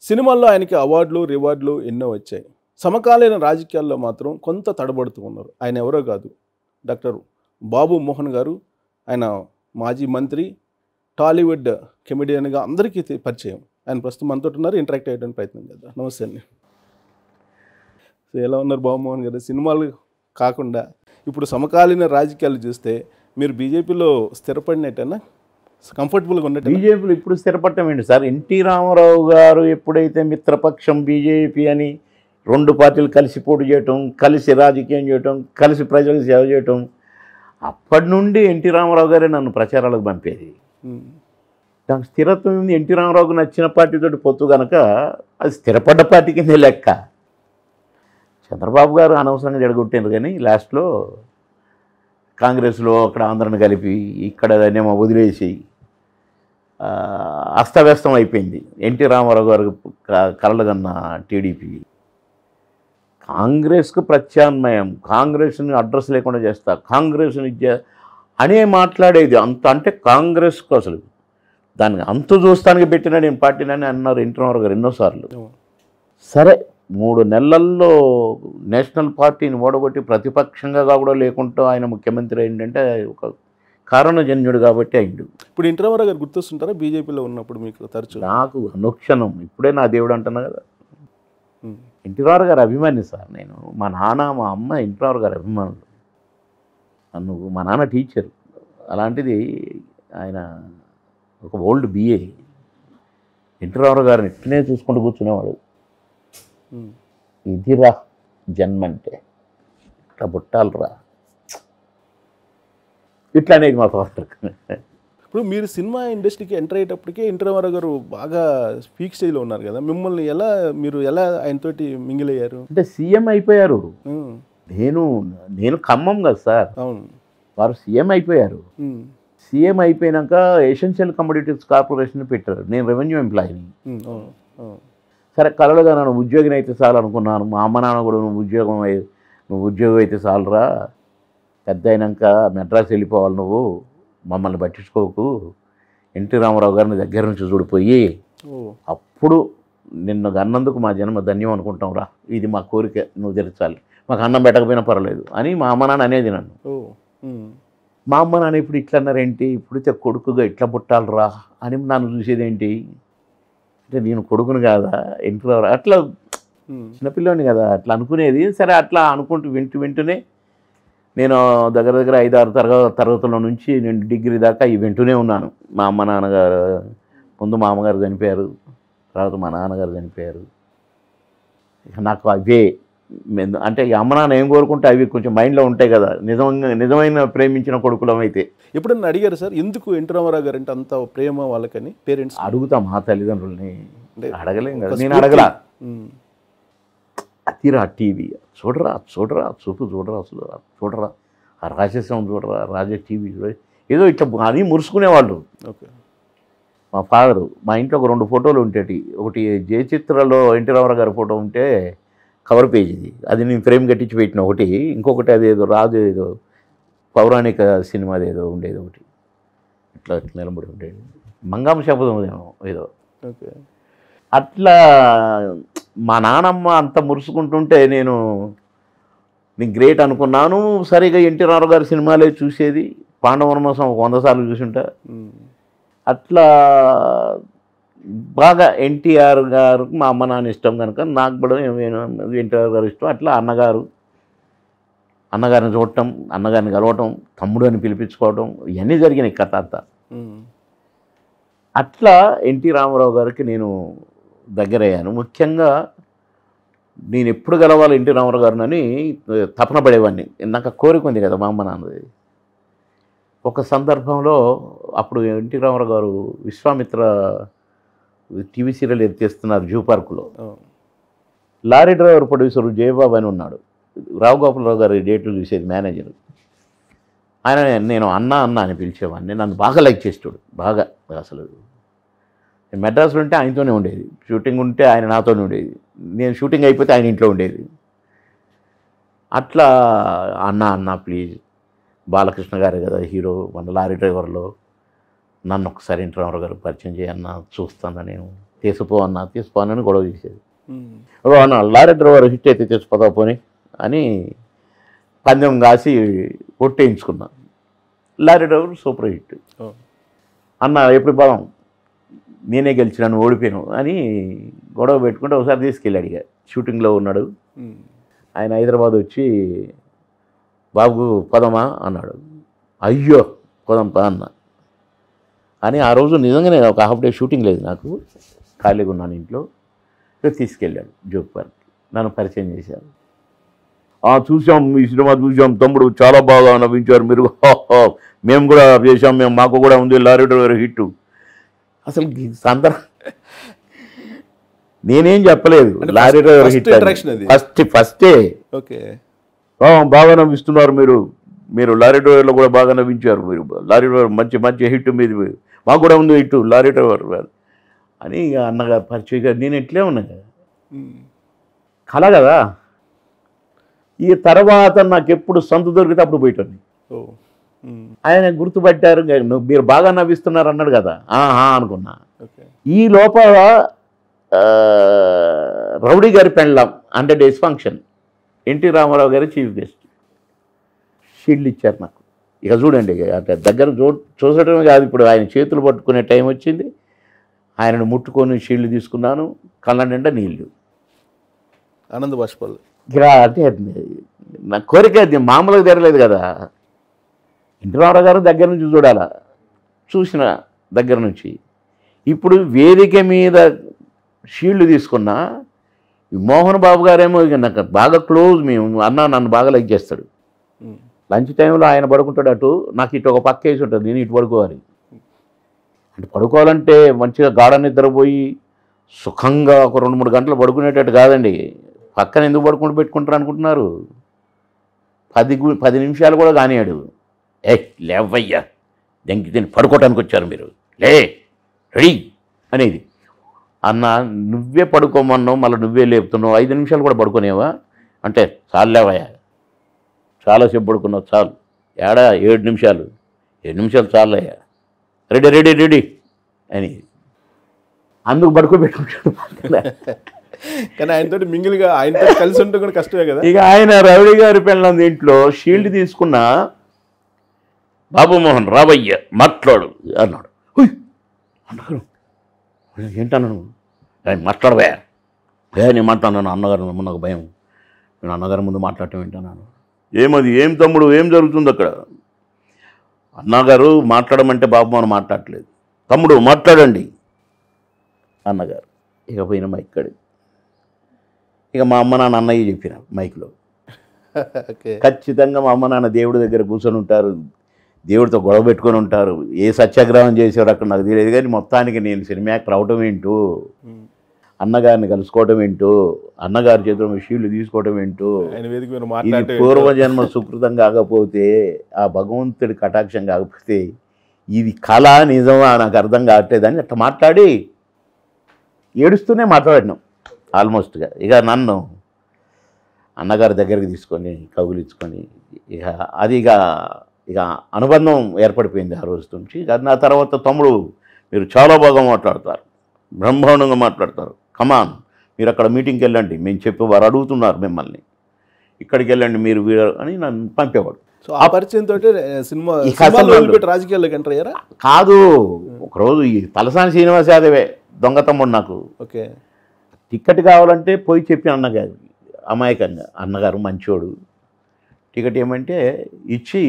సినిమాల్లో ఆయనకి అవార్డులు రివార్డులు ఎన్నో వచ్చాయి సమకాలీన రాజకీయాల్లో మాత్రం కొంత తడబడుతూ ఉన్నారు ఆయన ఎవరో కాదు డాక్టర్ బాబు మోహన్ గారు ఆయన మాజీ మంత్రి టాలీవుడ్ కెమెడియన్గా అందరికీ తె- పరిచయం ఆయన ప్రస్తుతం మనతో ఉన్నారు ఇంటరాక్ట్ అయ్యడానికి ప్రయత్నం చేద్దాం నమస్తే అండి సో ఎలా ఉన్నారు బాబు మోహన్ గారు సినిమాలు కాకుండా ఇప్పుడు సమకాలీన రాజకీయాలు చూస్తే మీరు బీజేపీలో స్థిరపడినట్టేనా కంఫర్టబుల్గా ఉన్నట్టు బీజేపీలో ఇప్పుడు స్థిరపడటం ఏంటి సార్ ఎన్టీ రామారావు గారు ఎప్పుడైతే మిత్రపక్షం బీజేపీ అని రెండు పార్టీలు కలిసి పోటీ చేయటం కలిసి రాజకీయం చేయటం కలిసి ప్రజలకు సేవ చేయటం అప్పటి నుండి ఎన్టీ రామారావు గారే నన్ను ప్రచారాలకు పంపేది నాకు స్థిరత్వం ఉంది ఎన్టీ రామారావుకు నచ్చిన పార్టీతో పొత్తు కనుక అది స్థిరపడ్డ పార్టీ కిందే లెక్క చంద్రబాబు గారు అనవసరంగా జడగొట్టారు కానీ లాస్ట్లో కాంగ్రెస్లో అక్కడ ఆంధ్రను కలిపి ఇక్కడ నేమో వదిలేసి ఆ, అస్తవ్యస్తం అయిపోయింది ఎన్టీ రామారావు గారు క- కలలుగన్న టీడీపీ కాంగ్రెస్కు ప్రత్యామ్నాయం కాంగ్రెస్ని అడ్రస్ లేకుండా చేస్తా కాంగ్రెస్ని ఇచ్చే అనే మాట్లాడేది అంత అంటే కాంగ్రెస్కు అసలు దాన్ని అంతు చూస్తానికి పెట్టిన నేను పార్టీనని అన్నారు ఎన్టీ రామారావు గారు ఎన్నోసార్లు సరే మూడు నెలల్లో నేషనల్ పార్టీని ఓడగొట్టి ప్రతిపక్షంగా కూడా లేకుండా ఆయన ముఖ్యమంత్రి అయిందంటే ఒక కారణజన్యుడు కాబట్టి అయిండు ఇప్పుడు ఇంటర్వరా గారు గుర్తొస్తుంటారా బీజేపీలో ఉన్నప్పుడు మీకు తరచు నాకు అనుక్షణం ఇప్పుడే నా దేవుడు అంటున్నా కదా ఉమ్. ఎన్టీఆర్ గారి అభిమాని సార్ నేను మా నాన్న మా అమ్మ ఎన్టీఆర్ గారి అభిమానులు నన్ను మా నాన్న టీచర్ అలాంటిది ఆయన ఒక ఓల్డ్ బిఏ ఎన్టీఆర్ గారిని ఇట్లనే చూసుకుంటూ కూర్చునేవాడు ఉమ్. ఇదిరా జన్మ అంటే ఇట్లా పుట్టాలరా ఇట్లా అనేది మా ఫాదర్ ఇప్పుడు మీరు సినిమా ఇండస్ట్రీకి ఎంటర్ అయ్యేటప్పటికే ఇంటర్వరా గారు బాగా పీక్ స్టేజ్లో ఉన్నారు కదా మిమ్మల్ని ఎలా మీరు ఎలా ఆయనతోటి మింగిల్ అయ్యారు అంటే సీఎం అయిపోయారు ఉమ్. నేను నేను ఖమ్మం కదా సార్ అవును వారు సీఎం అయిపోయారు ఉమ్. సీఎం అయిపోయినాక ఎసెన్షియల్ కమోడిటీస్ కార్పొరేషన్ పెట్టారు నేను రెవెన్యూ ఎంప్లాయీని ఉమ్. అవును అవును సరే కలలుగా నన్ను ఉద్యోగిని అయితే చాలు అనుకున్నాను మా అమ్మ నాన్న కూడా నువ్వు ఉద్యోగం అయి నువ్వు ఉద్యోగం అయితే చాలురా పెద్ద అయినాక మెడ్రాస్ వెళ్ళిపోవాలి నువ్వు మమ్మల్ని పట్టించుకోకు ఎన్టీ రామారావు గారిని దగ్గర నుంచి చూడిపోయి ఓ అప్పుడు నిన్ను అన్నందుకు మా జన్మ ధన్యం అనుకుంటాం రా ఇది మా కోరిక నువ్వు తెరచాలి మాకు అన్నం పెట్టకపోయినా పర్వాలేదు అని మా అమ్మ నాన్న అనేది నన్ను ఓ ఉమ్. మా అమ్మ నాన్న ఇప్పుడు ఇట్లా అన్నారేంటి ఇప్పుడైతే కొడుకుగా ఇట్లా పుట్టాలరా అని నన్ను చూసేదేంటి అంటే నేను కొడుకుని కాదా ఇంట్లో అట్లా ఉమ్. చిన్నపిల్లని కదా అట్లా అనుకునేది సరే అట్లా అనుకుంటూ వింటూ వింటూనే నేను దగ్గర దగ్గర ఐదు ఆరు తరగతి తరగతుల నుంచి నేను డిగ్రీ దాకా ఇవి వింటూనే ఉన్నాను మా అమ్మ నాన్నగారు ముందు మా అమ్మగారు చనిపోయారు తర్వాత మా నాన్నగారు చనిపోయారు ఇక నాకు అవే మె- అంటే ఈ అమ్మ నాన్న ఏం కోరుకుంటే అవి కొంచెం మైండ్లో ఉంటాయి కదా నిజంగా నిజమైన ప్రేమించిన కొడుకులం అయితే ఎప్పుడన్నా అడిగారు సార్ ఎందుకు ఇంటర్వరా గారు అంటే అంత ప్రేమ వాళ్ళకని పేరెంట్స్ అడుగుతా మా తల్లిదండ్రుల్ని అంటే అడగలేం కదా ఒక నేను స్ఫూర్తి. అడగలా ఉమ్. అతిరా టీవీ చూడరా చూడరా చూపు చూడరా అసలు చూడరా ఆ రాజేశం చూడరా రాజే టీవీ చూడ ఏదో ఇట్లా అని మురుసుకునేవాళ్ళు ఓకే మా ఫాదరు మా ఇంట్లో ఒక రెండు ఫోటోలు ఉండేటి ఒకటి జయచిత్రలో ఎన్టీ రామారావు గారి ఫోటో ఉంటే కవర్ పేజీది అది నేను ఫ్రేమ్ కట్టించి పెట్టిన ఒకటి ఇంకొకటి అదేదో రాజు ఏదో పౌరాణిక సినిమాది ఏదో ఉండేది ఒకటి ఇట్లా ఇట్లా నిలబడి ఉండేది మంగామ శపథం ఏమో ఏదో ఓకే అట్లా మా నానమ్మ అంత మురుసుకుంటుంటే నేను నేను గ్రేట్ అనుకున్నాను సరిగా ఎన్టీ రామారావు గారి సినిమాలే చూసేది పాండవనమాసం ఒక వంద సార్లు చూసుంటా ఉమ్. అట్లా బాగా ఎన్టీఆర్ గారు మా అమ్మ నాన్న ఇష్టం కనుక నాకు కూడా ఎన్టీఆర్ గారు ఇష్టం అట్లా అన్నగారు అన్నగారిని చూడటం అన్నగారిని కలవటం తమ్ముడు అని పిలిపించుకోవటం ఇవన్నీ జరిగినాయి కథ అంతా ఉమ్. అట్లా ఎన్టీ రామారావు గారికి నేను దగ్గరయ్యాను ముఖ్యంగా నేను ఎప్పుడు గెలవాలి ఎన్టీ రామారావు గారిని తపన పడేవాడిని నాకు ఆ కోరిక ఉంది కదా మా అమ్మ నాన్నది ఒక సందర్భంలో అప్పుడు ఎన్టీ రామారావు గారు విశ్వామిత్ర టీవీ సీరియల్ ఎత్తేస్తున్నారు జూ పార్కులో అవును. లారీ డ్రైవర్ ప్రొడ్యూసర్ జయబాబు అని ఉన్నాడు రావు గోపాలరావు గారి డేట్లు చూసేది మేనేజర్ ఆయన నేను అన్న అన్న అని పిలిచేవాడిని నన్ను బాగా లైక్ చేస్తాడు బాగా అసలు నేను మెడ్రాస్లో ఉంటే ఆయనతోనే ఉండేది షూటింగ్ ఉంటే ఆయన నాతోనే ఉండేది నేను షూటింగ్ అయిపోతే ఆయన ఇంట్లో ఉండేది అట్లా అన్న అన్న ప్లీజ్ బాలకృష్ణ గారు కదా హీరో మన లారీ డ్రైవర్లో నన్ను ఒకసారి ఇంటర్వ్యూ గారు పరిచయం చేయన్న చూస్తాను నేను తీసిపో అన్న తీసిపో అని గొడవ చేసేది ఉమ్. ఓ అన్న లారీ డ్రైవర్ హిట్ అయితే తీసిపోతావు పోని అని పందెం కాసి కొట్టేయించుకున్నా లారీ డ్రైవర్ సూపర్ హిట్ ఓ. అన్న ఎప్పుడు పోదాం నేనే గెలిచినాను ఓడిపోయాను అని గొడవ పెట్టుకుంటే ఒకసారి తీసుకెళ్ళాడు ఇక షూటింగ్లో ఉన్నాడు ఉమ్. ఆయన హైదరాబాద్ వచ్చి బాబు పదమా అన్నాడు అయ్యో పదంపా అన్న అని ఆ రోజు నిజంగానే ఒక హాఫ్ డే షూటింగ్ లేదు నాకు ఖాళీగా ఉన్నాను ఇంట్లో ఇక తీసుకెళ్ళాడు జోక్ పార్క్ నన్ను పరిచయం చేశారు "ఆ, చూసాం మీ సినిమా చూసాం తమ్ముడు చాలా బాగా నవ్వించారు మీరు హా, హా. మేము కూడా చేసాం మేము మాకు కూడా ఉంది లారీ డ్రైవర్ హిట్ అసలు సందర్ నేనేం చెప్పలేదు అంటే lorry first- driver first hit interaction అది. ఫస్ట్ ఫస్టే ఓకే "ఆ, బాగా నవ్విస్తున్నారు మీరు మీరు లారీ డ్రైవర్లో కూడా బాగా నవ్వించారు మీరు లారీ డ్రైవర్ మంచి మంచి హిట్ మీది మాకు కూడా ఉంది హిట్ లారీ డ్రైవర్ అని ఇక అన్నగారు పరిచయం గారు నేను ఎట్లే ఉన్నా కదా ఉమ్. కల కదా ఈ తర్వాత నాకు ఎప్పుడు సంత దొరికితే అప్పుడు పోయేటోని ఓ ఉమ్. ఆయన గుర్తుపట్టారు "ఇంకా నువ్వు మీరు బాగా నవ్విస్తున్నారు అన్నాడు కదా ఆహా అనుకున్నా ఓకే ఈ లోపల ఆ, రౌడీ గారి పెళ్ళాం hundred days function NT Rama Rao గారి చీఫ్ గెస్ట్ షీల్డ్ ఇచ్చారు నాకు ఇక చూడండి ఇక అంటే దగ్గర చూ చూసడమే కాదు ఇప్పుడు ఆయన చేతులు పట్టుకునే టైం వచ్చింది ఆయనను ముట్టుకొని షీల్డ్ తీసుకున్నాను కళ్ళ నిండా నీళ్ళు ఆనంద బాష్పాలు ఇక అంటే నా కోరిక అది మామూలుగా తెరలేదు కదా ఎన్టీ రామారావు గారు దగ్గర నుంచి చూడాలా చూసిన దగ్గర నుంచి ఇప్పుడు వేదిక మీద షీల్డ్ తీసుకున్నా ఈ మోహన్ బాబు గారేమో ఇక నాకు బాగా క్లోజ్ మేము అన్న నన్ను బాగా లైక్ చేస్తాడు ఉమ్. లంచ్ టైంలో ఆయన పడుకుంటాడు అటు నాకు ఇటు ఒక పక్క వేసి ఉంటుంది నేను ఇటు పడుకోవాలి అంటే పడుకోవాలంటే మంచిగా గాఢ నిద్రపోయి సుఖంగా ఒక రెండు మూడు గంటలు పడుకునేటట్టు కాదండి పక్కన ఎందుకు పడుకుంటూ పెట్టుకుంటారు అనుకుంటున్నారు పది గు- పది నిమిషాలు కూడా కానియాడు ఏ లేవయ్యా దెంకి తిని పడుకోవటానికి వచ్చారు మీరు లే రెడీ అనేది అన్న నువ్వే పడుకోమన్నావు మళ్ళీ నువ్వే లేపుతున్నావు ఐదు నిమిషాలు కూడా పడుకునేవా అంటే చాలు లేవయ్యా చాలాసేపు పడుకున్నావు చాలు ఏడా ఏడు నిమిషాలు ఏడు నిమిషాలు చాలయ్యా రెడీ రెడీ రెడీ అని అందుకు పడుకోబెట్టుకుంటాడు కానీ ఆయనతో మింగిల్గా ఆయనతో కలిసి ఉంటే కూడా కష్టమే కదా ఇక ఆయన రవిడి గారి పిల్లల దీంట్లో షీల్డ్ తీసుకున్న బాబుమోహన్ రావయ్య మాట్లాడు అన్నాడు "హుయ్" అన్నారు ఏంటన్నాను "ఏయ్, మాట్లాడవే ఏ నేను మాట్లాడినాను అన్నగారు ముందు నాకు భయం నేను అన్నగారి ముందు మాట్లాడటం ఏంటన్నాను ఏమది ఏం తమ్ముడు ఏం జరుగుతుంది అక్కడ అన్నగారు మాట్లాడమంటే బాబుమోహన్ మాట్లాడట్లేదు తమ్ముడు మాట్లాడండి అన్నగారు ఇక పోయిన మైక్ కాడి ఇక మా అమ్మ నాన్న అన్నయ్య చెప్పిన మైక్లో ఓకే ఖచ్చితంగా మా అమ్మ నాన్న దేవుడి దగ్గర కూర్చొని ఉంటారు దేవుడితో గొడవ పెట్టుకొని ఉంటారు ఏ సత్యాగ్రహం చేసేవారు అక్కడ నాకు తెలియదు కానీ మొత్తానికి నేను సినిమా యాక్టర్ అవటం ఏంటో ఉమ్. అన్నగారిని కలుసుకోవటం ఏంటో అన్నగారి చేతిలో మీ షీల్డ్ తీసుకోవటం ఏంటో ఆయన వేదిక మీద ఇది మాట్లాడే పూర్వజన్మ సుకృతం కాకపోతే ఆ భగవంతుడి కటాక్షం కాకపోతే ఇది కళ నిజమా నాకు అర్థం కావట్లేదని అట్లా మాట్లాడి ఏడుస్తూనే మాట్లాడినాం ఆల్మోస్ట్గా ఇక నన్ను అన్నగారి దగ్గరికి తీసుకొని కౌగులించుకొని ఇక అది ఇక ఇక అనుబంధం ఏర్పడిపోయింది ఆ రోజు నుంచి ఇక నా తర్వాత తమ్ముడు మీరు చాలా బాగా మాట్లాడతారు బ్రహ్మాండంగా మాట్లాడతారు కమాన్ మీరు అక్కడ మీటింగ్కి వెళ్ళండి మేము చెప్పి వారు అడుగుతున్నారు మిమ్మల్ని ఇక్కడికి వెళ్ళండి మీరు వీరు అని నన్ను పంపేవాడు సో ఆ పరిచయం తోటి సినిమా ఈ సినిమాలో కథలు- వదిలిపెట్టి రాజకీయాల్లోకి ఎంటర్ అయ్యారా కాదు ఒకరోజు ఈ తలసాని శ్రీనివాస్ యాదవే దొంగ తమ్ముడు నాకు ఓకే టికెట్ కావాలంటే పోయి చెప్పి అన్నగారు అమాయకంగా అన్నగారు మంచోడు టికెట్ ఏమంటే ఇచ్చి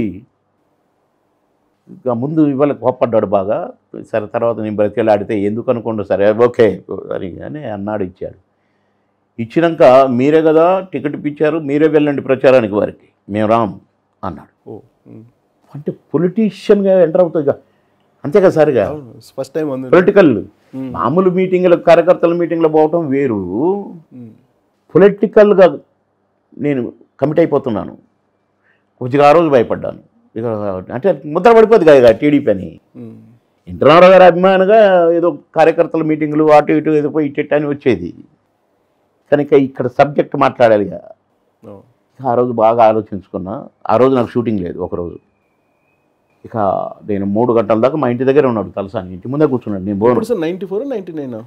ఇక ముందు ఇవాళ కోప్పడ్డాడు బాగా సరే తర్వాత నేను బ్రతికెళ్ళాడితే ఎందుకు అనుకోండు సరే ఓకే అని అని అన్నాడు ఇచ్చాడు ఇచ్చినాక మీరే కదా టికెట్ ఇప్పించారు మీరే వెళ్ళండి ప్రచారానికి వారికి మేము రాం అన్నాడు ఓ ఉమ్. అంటే పొలిటీషియన్గా ఎంటర్ అవుతుంది ఇక అంతే కదా సార్ ఇక అవును ఫస్ట్ టైం ఉంది పొలిటికల్ ఉమ్. మామూలు మీటింగ్లకు కార్యకర్తల మీటింగ్లో పోవటం వేరు ఉమ్. పొలిటికల్గా నేను కమిట్ అయిపోతున్నాను కొద్దిగా ఆ రోజు భయపడ్డాను ఇక అంటే ముద్ర పడిపోద్ది కదా టీడీపీ అని ఉమ్. ఇంటర్నల్ గారి అభిమానిగా ఏదో కార్యకర్తల మీటింగ్లు అటు ఇటు ఏదో పోయి ఇటు ఇటు అని వచ్చేది కనుక ఇక్కడ సబ్జెక్ట్ మాట్లాడాలి ఇక. ఓ. ఆ రోజు బాగా ఆలోచించుకున్నా ఆ రోజు నాకు షూటింగ్ లేదు ఒకరోజు ఇక నేను మూడు గంటల దాకా మా ఇంటి దగ్గర ఉన్నాడు తలసాని ఇంటి ముందే కూర్చున్నాడు నేను పోను ఇప్పుడు sir ninety four ninety nine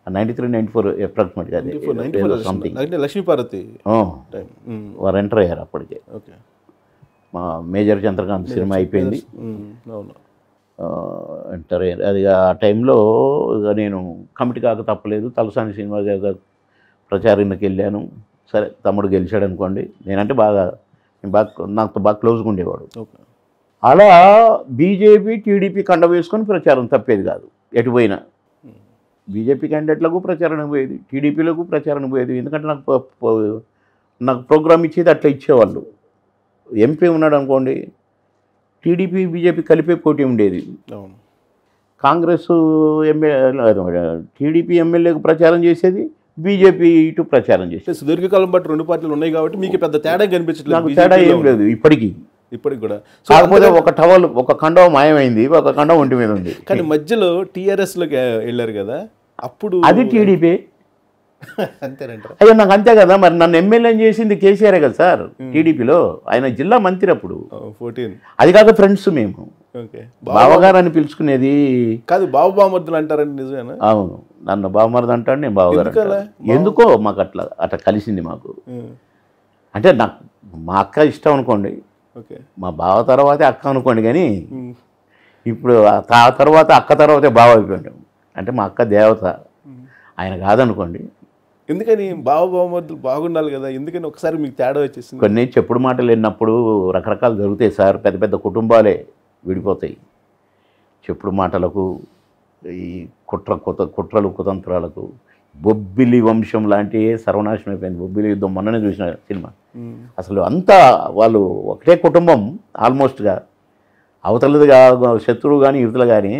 ninety three ninety four అప్రాక్సిమేట్గా ninety four ninety four something అంటే లక్ష్మీపార్వతి టైం వారు ఎంటర్ అయ్యారు అప్పటికే ఓకే మా మేజర్ చంద్రకాంత్ సినిమా అయిపోయింది అవును ఆ, ఎంటర్ అయ్యారు అది ఆ టైంలో ఇక నేను కమిటీ కాక తప్పలేదు తలసాని సినిమా గారి ప్రచారానికి వెళ్ళాను సరే తమ్ముడు గెలిచాడు అనుకోండి నేనంటే బాగా నేను బాగా నాకు బాగా క్లోజ్గా ఉండేవాడు ఓకే అలా బీజేపీ టీడీపీ కండ వేసుకొని ప్రచారం తప్పేది కాదు ఎటు పోయినా బీజేపీ క్యాండిడేట్లకు ప్రచారానికి పోయేది టీడీపీలకు ప్రచారానికి పోయేది ఎందుకంటే నాకు ప- ప- నాకు ప్రోగ్రామ్ ఇచ్చేది అట్లా ఇచ్చేవాళ్ళు ఎంపీ ఉన్నాడు అనుకోండి టీడీపీ బీజేపీ కలిపే పోటీ ఉండేది అవును కాంగ్రెస్ ఎమ్మెల్యే టీడీపీ ఎమ్మెల్యేకు ప్రచారం చేసేది బీజేపీ ఇటు ప్రచారం చేసేది అంటే సుదీర్ఘకాలం బట్టి రెండు పార్టీలు ఉన్నాయి కాబట్టి మీకు పెద్ద తేడా కనిపించట్లేదు నాకు తేడా BJP లో ఏం లేదు ఇప్పటికీ ఇప్పటికి కూడా సో కాకపోతే ఒక టవల్ ఒక కండం మాయమైంది ఒక కండం ఒంటి మీద ఉంది కానీ మధ్యలో టీఆర్ఎస్ లోకి వెళ్ళారు కదా అప్పుడు అది టీడీపీ అంతేనంటారా అయ్యో నాకు అంతే కదా మరి నన్ను ఎమ్మెల్యే చేసింది కేసీఆర్ కదా సార్ టీడీపీలో ఆయన జిల్లా మంత్రి అప్పుడు ఫోర్టీన్ అది కాక ఫ్రెండ్స్ మేము ఓకే బావగారు అని పిలుచుకునేది కాదు బాబు బామర్దులు అంటారండి నిజమేనా అవును నన్ను బావమరది అంటాడు నేను బావగారు ఎందుకలా? అంటాను. ఎందుకో మాకు అట్లా అట్లా కలిసింది మాకు ఉం. అంటే నాకు మా అక్క ఇష్టం అనుకోండి ఓకే మా బావ తర్వాతే అక్క అనుకోండి కానీ ఉం. ఇప్పుడు ఆ తా- తర్వాత అక్క తర్వాతే బావ అయిపోయాడు అంటే మా అక్క దేవత ఆయన కాదనుకోండి ఎందుకని బాబు బామర్దులు బాగుండాలి కదా ఎందుకని ఒకసారి మీకు తేడా వచ్చేసింది కొన్ని చెప్పుడు మాటలు విన్నప్పుడు రకరకాలు జరుగుతాయి సార్ పెద్ద పెద్ద కుటుంబాలే విడిపోతాయి చెప్పుడు మాటలకు ఈ కుట్ర కుత కుట్రలు కుతంత్రాలకు బొబ్బిలి వంశం లాంటి సర్వనాశనం అయిపోయింది బొబ్బిలి యుద్ధం మొన్ననే చూసిన సినిమా ఉం. అసలు అంతా వాళ్ళు ఒకటే కుటుంబం ఆల్మోస్ట్గా అవతలది కా- శత్రువు కానీ యువతలు కానీ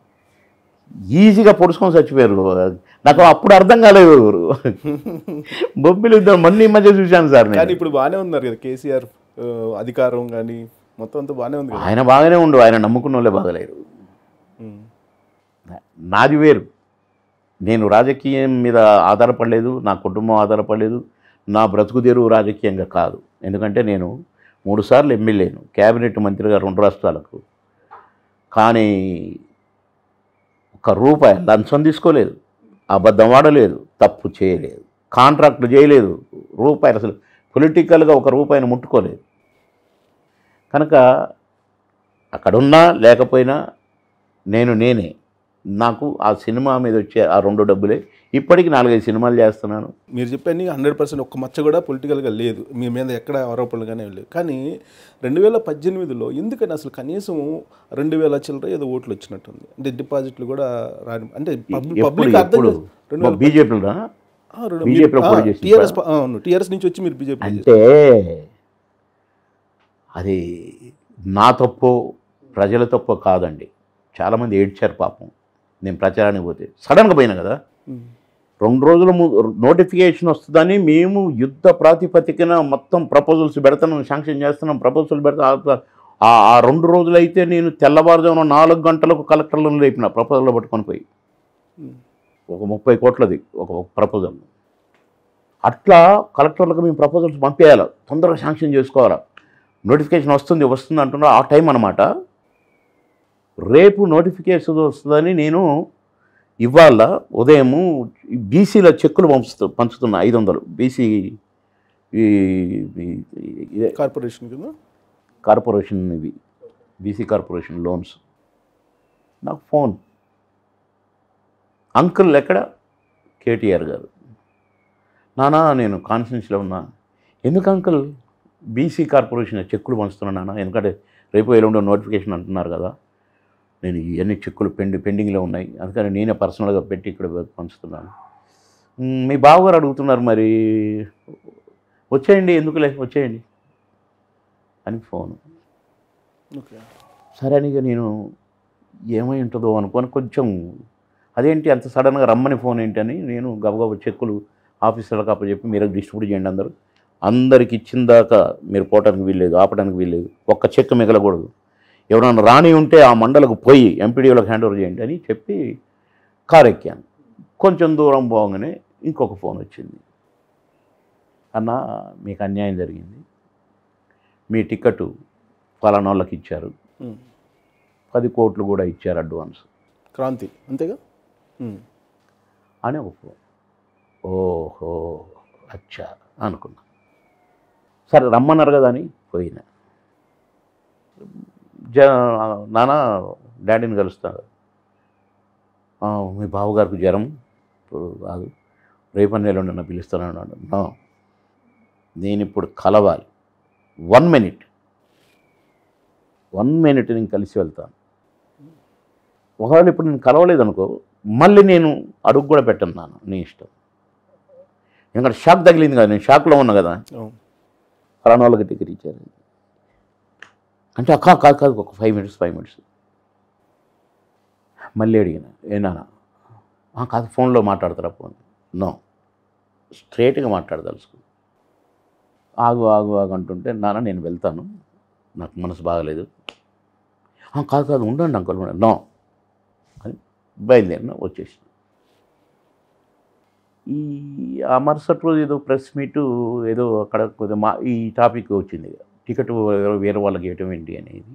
ఈజీగా పొడుచుకొని చచ్చిపోయారు నాకు అప్పుడు అర్థం కాలేదు బొబ్బిలి యుద్ధం మొన్న ఈ మధ్య చూశాను సార్ నేను కానీ ఇప్పుడు బాగానే ఉన్నారు కదా కేసీఆర్ ఆ, అధికారం కానీ మొత్తం అంతా బాగానే ఉంది కదా ఆయన బాగానే ఉండు ఆయన నమ్ముకున్న వాళ్ళే బాగలేరు ఉం. నాది వేరు నేను రాజకీయం మీద ఆధారపడలేదు నా కుటుంబం ఆధారపడలేదు నా బ్రతుకు తెరువు రాజకీయంగా కాదు ఎందుకంటే నేను మూడుసార్లు ఎమ్మెల్యేను క్యాబినెట్ మంత్రిగా రెండు రాష్ట్రాలకు కానీ ఒక రూపాయి లంచం తీసుకోలేదు అబద్ధం ఆడలేదు తప్పు చేయలేదు కాంట్రాక్ట్లు చేయలేదు రూపాయలు అసలు పొలిటికల్గా ఒక రూపాయిని ముట్టుకోలేదు కనుక అక్కడున్నా లేకపోయినా నేను నేనే నాకు ఆ సినిమా మీద వచ్చే ఆ రెండు డబ్బులే ఇప్పటికి నాలుగైదు సినిమాలు చేస్తున్నాను మీరు చెప్పని హండ్రెడ్ పర్సెంట్ ఒక్క మచ్చ కూడా పొలిటికల్గా లేదు మీ మీద ఎక్కడ ఆరోపణలు కానీ లేవు కానీ రెండు వేల పద్దెనిమిదిలో ఎందుకని అసలు కనీసం రెండు వేల చిల్లర ఏదో ఓట్లు వచ్చినట్టుంది అంటే డిపాజిట్లు కూడా రాని అంటే ఎప్పుడు పబ్లిక్ అర్థం ఎప్పుడు చేసు- రెండు వేల బీజేపీలో ఆ, రెండు- BJP లో మీరు- పోటీ ఆ, చేసిండ్రా? టీఆర్ఎస్ ప- అవును టీఆర్ఎస్ నుంచి వచ్చి మీరు బీజేపీ అంటే అది నా తప్పు ప్రజల తప్పు కాదండి చాలామంది ఏడ్చారు పాపం నేను ప్రచారానికి పోతే సడన్గా పోయినా కదా రెండు రోజుల నోటిఫికేషన్ వస్తుందని మేము యుద్ధ ప్రాతిపదికన మొత్తం ప్రపోజల్స్ పెడతాం శాంక్షన్ చేస్తున్నాం ప్రపోజల్స్ పెడతాం ఆ ఆ రెండు రోజులైతే నేను తెల్లవారుజామున నాలుగు గంటలకు కలెక్టర్లను లేపిన ప్రపోజల్ పట్టుకొని పోయి ఒక ముప్పై కోట్లది ఒక ప్రపోజల్ అట్లా కలెక్టర్లకు మేము ప్రపోజల్స్ పంపేయాలి తొందరగా శాంక్షన్ చేసుకోవాలా నోటిఫికేషన్ వస్తుంది వస్తుంది అంటున్నారు ఆ టైం అనమాట రేపు నోటిఫికేషన్ వస్తుందని నేను ఇవాళ ఉదయము బీసీల చెక్కులు పంచుతూ పంచుతున్నా ఐదు వందలు బీసీ ఈ ఈ- ఇదే కార్పొరేషన్ కింద కార్పొరేషన్ ఇవి బీసీ కార్పొరేషన్ లోన్స్ నాకు ఫోన్ అంకుల్ ఎక్కడ కేటీఆర్ గారు నానా నేను కాన్ఫిడెన్స్లో ఉన్నా ఎందుకు అంకుల్ బీసీ కార్పొరేషన్ చెక్కులు పంచుతున్నా నాన్న ఎందుకంటే రేపు ఎల్లుండో నోటిఫికేషన్ అంటున్నారు కదా నేను ఇవన్నీ చెక్కులు పెండి పెండింగ్లో ఉన్నాయి అందుకని నేనే పర్సనల్గా పెట్టి ఇక్కడ పంచుతున్నాను "మ్, మీ బావగారు అడుగుతున్నారు మరి వచ్చేయండి ఎందుకులే వచ్చేయండి అని ఫోన్ ఓకే సరే అని ఇక నేను ఏమై ఉంటుందో అనుకొని కొంచెం అదేంటి అంత సడన్గా రమ్మని ఫోన్ ఏంటని నేను గబగబా చెక్కులు ఆఫీసర్లకు అప్పచెప్పి మీరు డిస్ట్రిబ్యూట్ చేయండి అందరూ అందరికి ఇచ్చిన దాకా మీరు పోవటానికి వీల్లేదు ఆపడానికి వీల్లేదు ఒక్క చెక్ మిగలకూడదు ఎవరైనా రాని ఉంటే ఆ మండలకు పోయి ఎంపీడీఓలకు హ్యాండ్ ఓవర్ చేయండి అని చెప్పి కారు ఎక్కాను కొంచెం దూరం పోగానే ఇంకొక ఫోన్ వచ్చింది అన్న మీకు అన్యాయం జరిగింది మీ టికెట్ ఫలానా వాళ్ళకి ఇచ్చారు ఉమ్. పది కోట్లు కూడా ఇచ్చారు అడ్వాన్స్ క్రాంతి అంతేగా ఉమ్. అని ఒక ఫోన్ ఓహో అచ్చా అనుకున్నా సరే రమ్మన్నారు కదా అని పోయినా జ నాన్న డాడీని కలుస్తాను "ఆ, మీ బావగారికి జ్వరం ఇప్పుడు కాదు రేపటి నెల నన్ను పిలుస్తాను అన్నాడు "నో. నేను ఇప్పుడు కలవాలి వన్ మినిట్ వన్ మినిట్ నేను కలిసి వెళ్తాను ఒకవేళ ఇప్పుడు నేను కలవలేదు అనుకో మళ్ళీ నేను అడుగు కూడా పెట్టను నాన్న నీ ఇష్టం ఎందుకంటే షాక్ తగిలింది కదా నేను షాక్లో ఉన్నా కదా అవును. ఫలానా వాళ్ళకి టికెట్ ఇచ్చారు అంటే అక్క కాదు కాదు ఒక ఫైవ్ మినిట్స్ ఫైవ్ మినిట్స్ మళ్ళీ అడిగిన ఏనా కాదు ఫోన్లో మాట్లాడతారా ఫోన్ నో స్ట్రేట్గా మాట్లాడదలుచుకు ఆగు ఆగు ఆగు అంటుంటే నాన్న నేను వెళ్తాను నాకు మనసు బాగలేదు "ఆ, కాదు కాదు ఉండండి అంకుల్ ఉండండి నో అని బయలుదేరిన వచ్చేసిన ఈ ఆ మరుసటి రోజు ఏదో ప్రెస్ మీటు ఏదో అక్కడ కొద్దిగా మా ఈ టాపిక్ వచ్చింది టికెట్ వేరే వాళ్ళకి ఇవ్వటం ఏంటి అనేది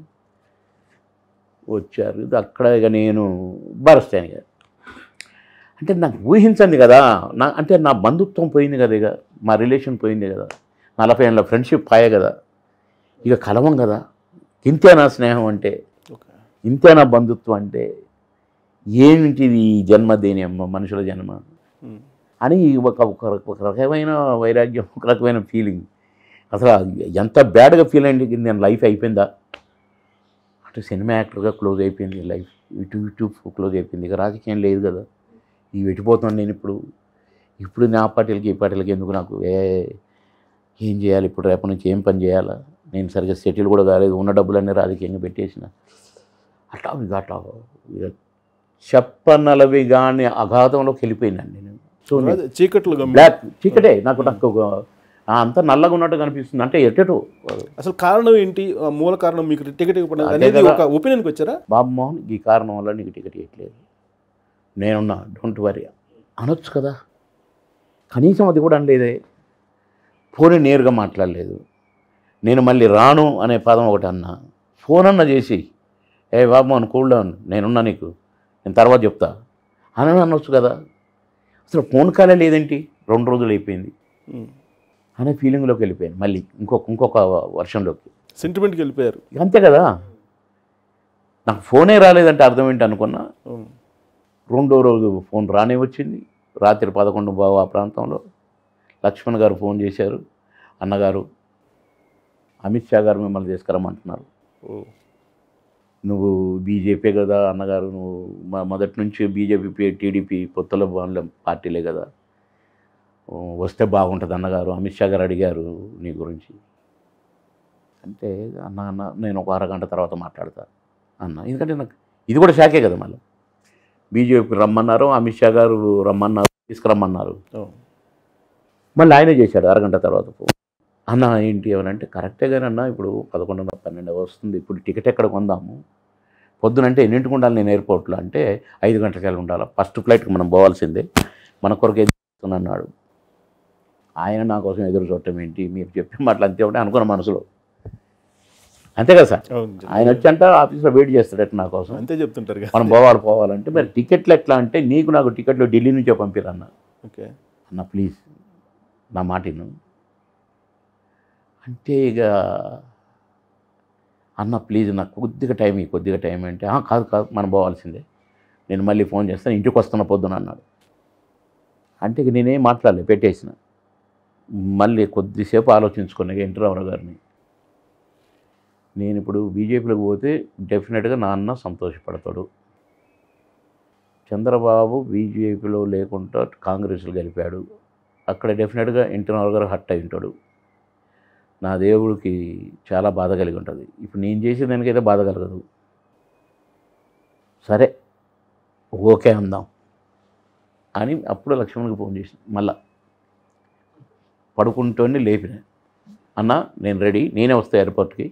వచ్చారు ఇది అక్కడ ఇక నేను బరస్తాను ఇక అంటే నాకు ఊహించండి కదా నా అంటే నా బంధుత్వం పోయింది కదా ఇక మా రిలేషన్ పోయింది కదా నలభై ఏళ్ళ ఫ్రెండ్షిప్ పాయే కదా ఇక కలవం కదా ఇంతేనా స్నేహం అంటే ఓకే ఇంతేనా బంధుత్వం అంటే ఏమిటిది ఈ జన్మ దేని అమ్మ మనుషుల జన్మ ఉమ్. అని ఒక ఒక ఒక రకమైన వైరాగ్యం ఒక రకమైన ఫీలింగ్ అసలు అది ఎంత బ్యాడ్గా ఫీల్ అయింది నేను లైఫ్ అయిపోయిందా అంటే సినిమా యాక్టర్గా క్లోజ్ అయిపోయింది లైఫ్ ఇటు ఇటు క్లోజ్ అయిపోయింది ఇక రాజకీయం లేదు కదా ఈ పెట్టిపోతున్నాను నేను ఇప్పుడు ఇప్పుడు నా పార్టీలకి ఈ పార్టీలకి ఎందుకు నాకు ఏ ఏం చేయాలి ఇప్పుడు రేపటి నుంచి ఏం పని చేయాలా నేను సరిగ్గా సెటిల్ కూడా కాలేదు ఉన్న డబ్బులన్నీ రాజకీయంగా పెట్టేసిన అట్లా ఇక అట్లా ఇక చెప్పనలవి కానీ అఘాతంలోకి వెళ్ళిపోయిందండి నేను సో నేను అదే చీకట్లు గమ్మి బ్లాక్ చీకటే నాకు నాకు ఒక ఆ, అంతా నల్లగా ఉన్నట్టు కనిపిస్తుంది అంటే ఎట్టేటో అసలు కారణం ఏంటి ఆ మూల కారణం మీకు టికెట్ ఇవ్వడం అదే అనేది కదా. ఒక ఒపీనియన్కి వచ్చారా బాబు మోహన్ ఈ కారణం వల్ల నీకు టికెట్ ఇవ్వట్లేదు నేనున్నా డోంట్ వరీ అనొచ్చు కదా కనీసం అది కూడా అనలేదే ఫోన్ నేరుగా మాట్లాడలేదు నేను మళ్ళీ రాను అనే పదం ఒకటి అన్నా ఫోన్ అన్న చేసి ఏ బాబు మోహన్ కూల్ డౌన్ నేనున్నా నీకు నేను తర్వాత చెప్తా అని అనొచ్చు కదా అసలు ఫోన్ కాలే లేదేంటి రెండు రోజులు అయిపోయింది ఉమ్. అనే ఫీలింగ్లోకి వెళ్ళిపోయాను మళ్ళీ ఇంకొక ఇంకొక వర్షంలోకి సెంటిమెంట్కి వెళ్ళిపోయారు ఇక అంతే కదా నాకు ఫోనే రాలేదంటే అర్థం ఏంటి అనుకున్నా అవును. రెండో రోజు ఫోన్ రానే వచ్చింది రాత్రి పదకొండు బావు ఆ ప్రాంతంలో లక్ష్మణ్ గారు ఫోన్ చేశారు అన్నగారు అమిత్ షా గారు మిమ్మల్ని తీసుకురమ్మంటున్నారు ఓ నువ్వు బీజేపీ కదా అన్నగారు నువ్వు మ- మొదటి నుంచి బీజేపీ టీడీపీ పొత్తుల వాళ్ళ పార్టీలే కదా ఓ, వస్తే బాగుంటుంది అన్నగారు అమిత్ షా గారు అడిగారు నీ గురించి అంటే అన్న అన్న నేను ఒక అరగంట తర్వాత మాట్లాడతా అన్న ఎందుకంటే నాకు ఇది కూడా షాకే కదా మళ్ళీ బీజేపీకి రమ్మన్నారు అమిత్ షా గారు రమ్మన్నారు తీసుకురమ్మన్నారు అవును. మళ్ళీ ఆయనే చేశాడు అరగంట తర్వాత ఫోన్ అన్న ఏంటి ఏమనంటే కరెక్టే కానీ అన్న ఇప్పుడు పదకొండున్నర పన్నెండు వస్తుంది ఇప్పుడు టికెట్ ఎక్కడ కొందాము పొద్దునంటే ఎన్నింటికి ఉండాలి నేను ఎయిర్పోర్ట్లో అంటే ఐదు గంటలకి ఉండాలి ఫస్ట్ ఫ్లైట్కి మనం పోవాల్సిందే మన కొరకు ఎదురు చూస్తున్నా అన్నాడు ఆయన నా కోసం ఎదురు చూడటం ఏంటి మీరు చెప్పి మాటలు అంతే ఒకటి అనుకున్న మనసులో అంతే కదా సార్ అవును ఆయన వచ్చి అంటే ఆఫీస్లో వెయిట్ చేస్తాడట నా కోసం అంతే చెప్తుంటారు కదా మనం పోవాలి పోవాలంటే మరి టికెట్లు ఎట్లా అంటే నీకు నాకు టికెట్లు ఢిల్లీ నుంచే పంపిరన్న ఓకే అన్న ప్లీజ్ నా మాట విను అంటే ఇక అన్న ప్లీజ్ నాకు కొద్దిగా టైం ఈ కొద్దిగా టైం అంటే "ఆ, కాదు కాదు మనం పోవాల్సిందే నేను మళ్ళీ ఫోన్ చేస్తాను ఇంటికి వస్తున్న పొద్దున అన్నాడు అంటే ఇక నేనేం మాట్లాడలే పెట్టేసిన మళ్ళీ కొద్దిసేపు ఆలోచించుకున్నాక ఎన్టీ రామారావు గారిని నేను ఇప్పుడు బీజేపీలోకి పోతే డెఫినెట్గా నాన్న సంతోషపడతాడు చంద్రబాబు బీజేపీలో లేకుండా కాంగ్రెస్లో గెలిపాడు అక్కడ డెఫినెట్గా ఎన్టీ రామారావు గారు హట్ అయి ఉంటాడు నా దేవుడికి చాలా బాధ కలిగి ఉంటుంది ఇప్పుడు నేను చేసే దానికైతే బాధ కలగదు సరే ఓకే అందాం అని అప్పుడు లక్ష్మణ్కి ఫోన్ చేసిన మళ్ళా పడుకుంటూనే లేపిన అన్న నేను రెడీ నేనే వస్తా ఎయిర్పోర్ట్కి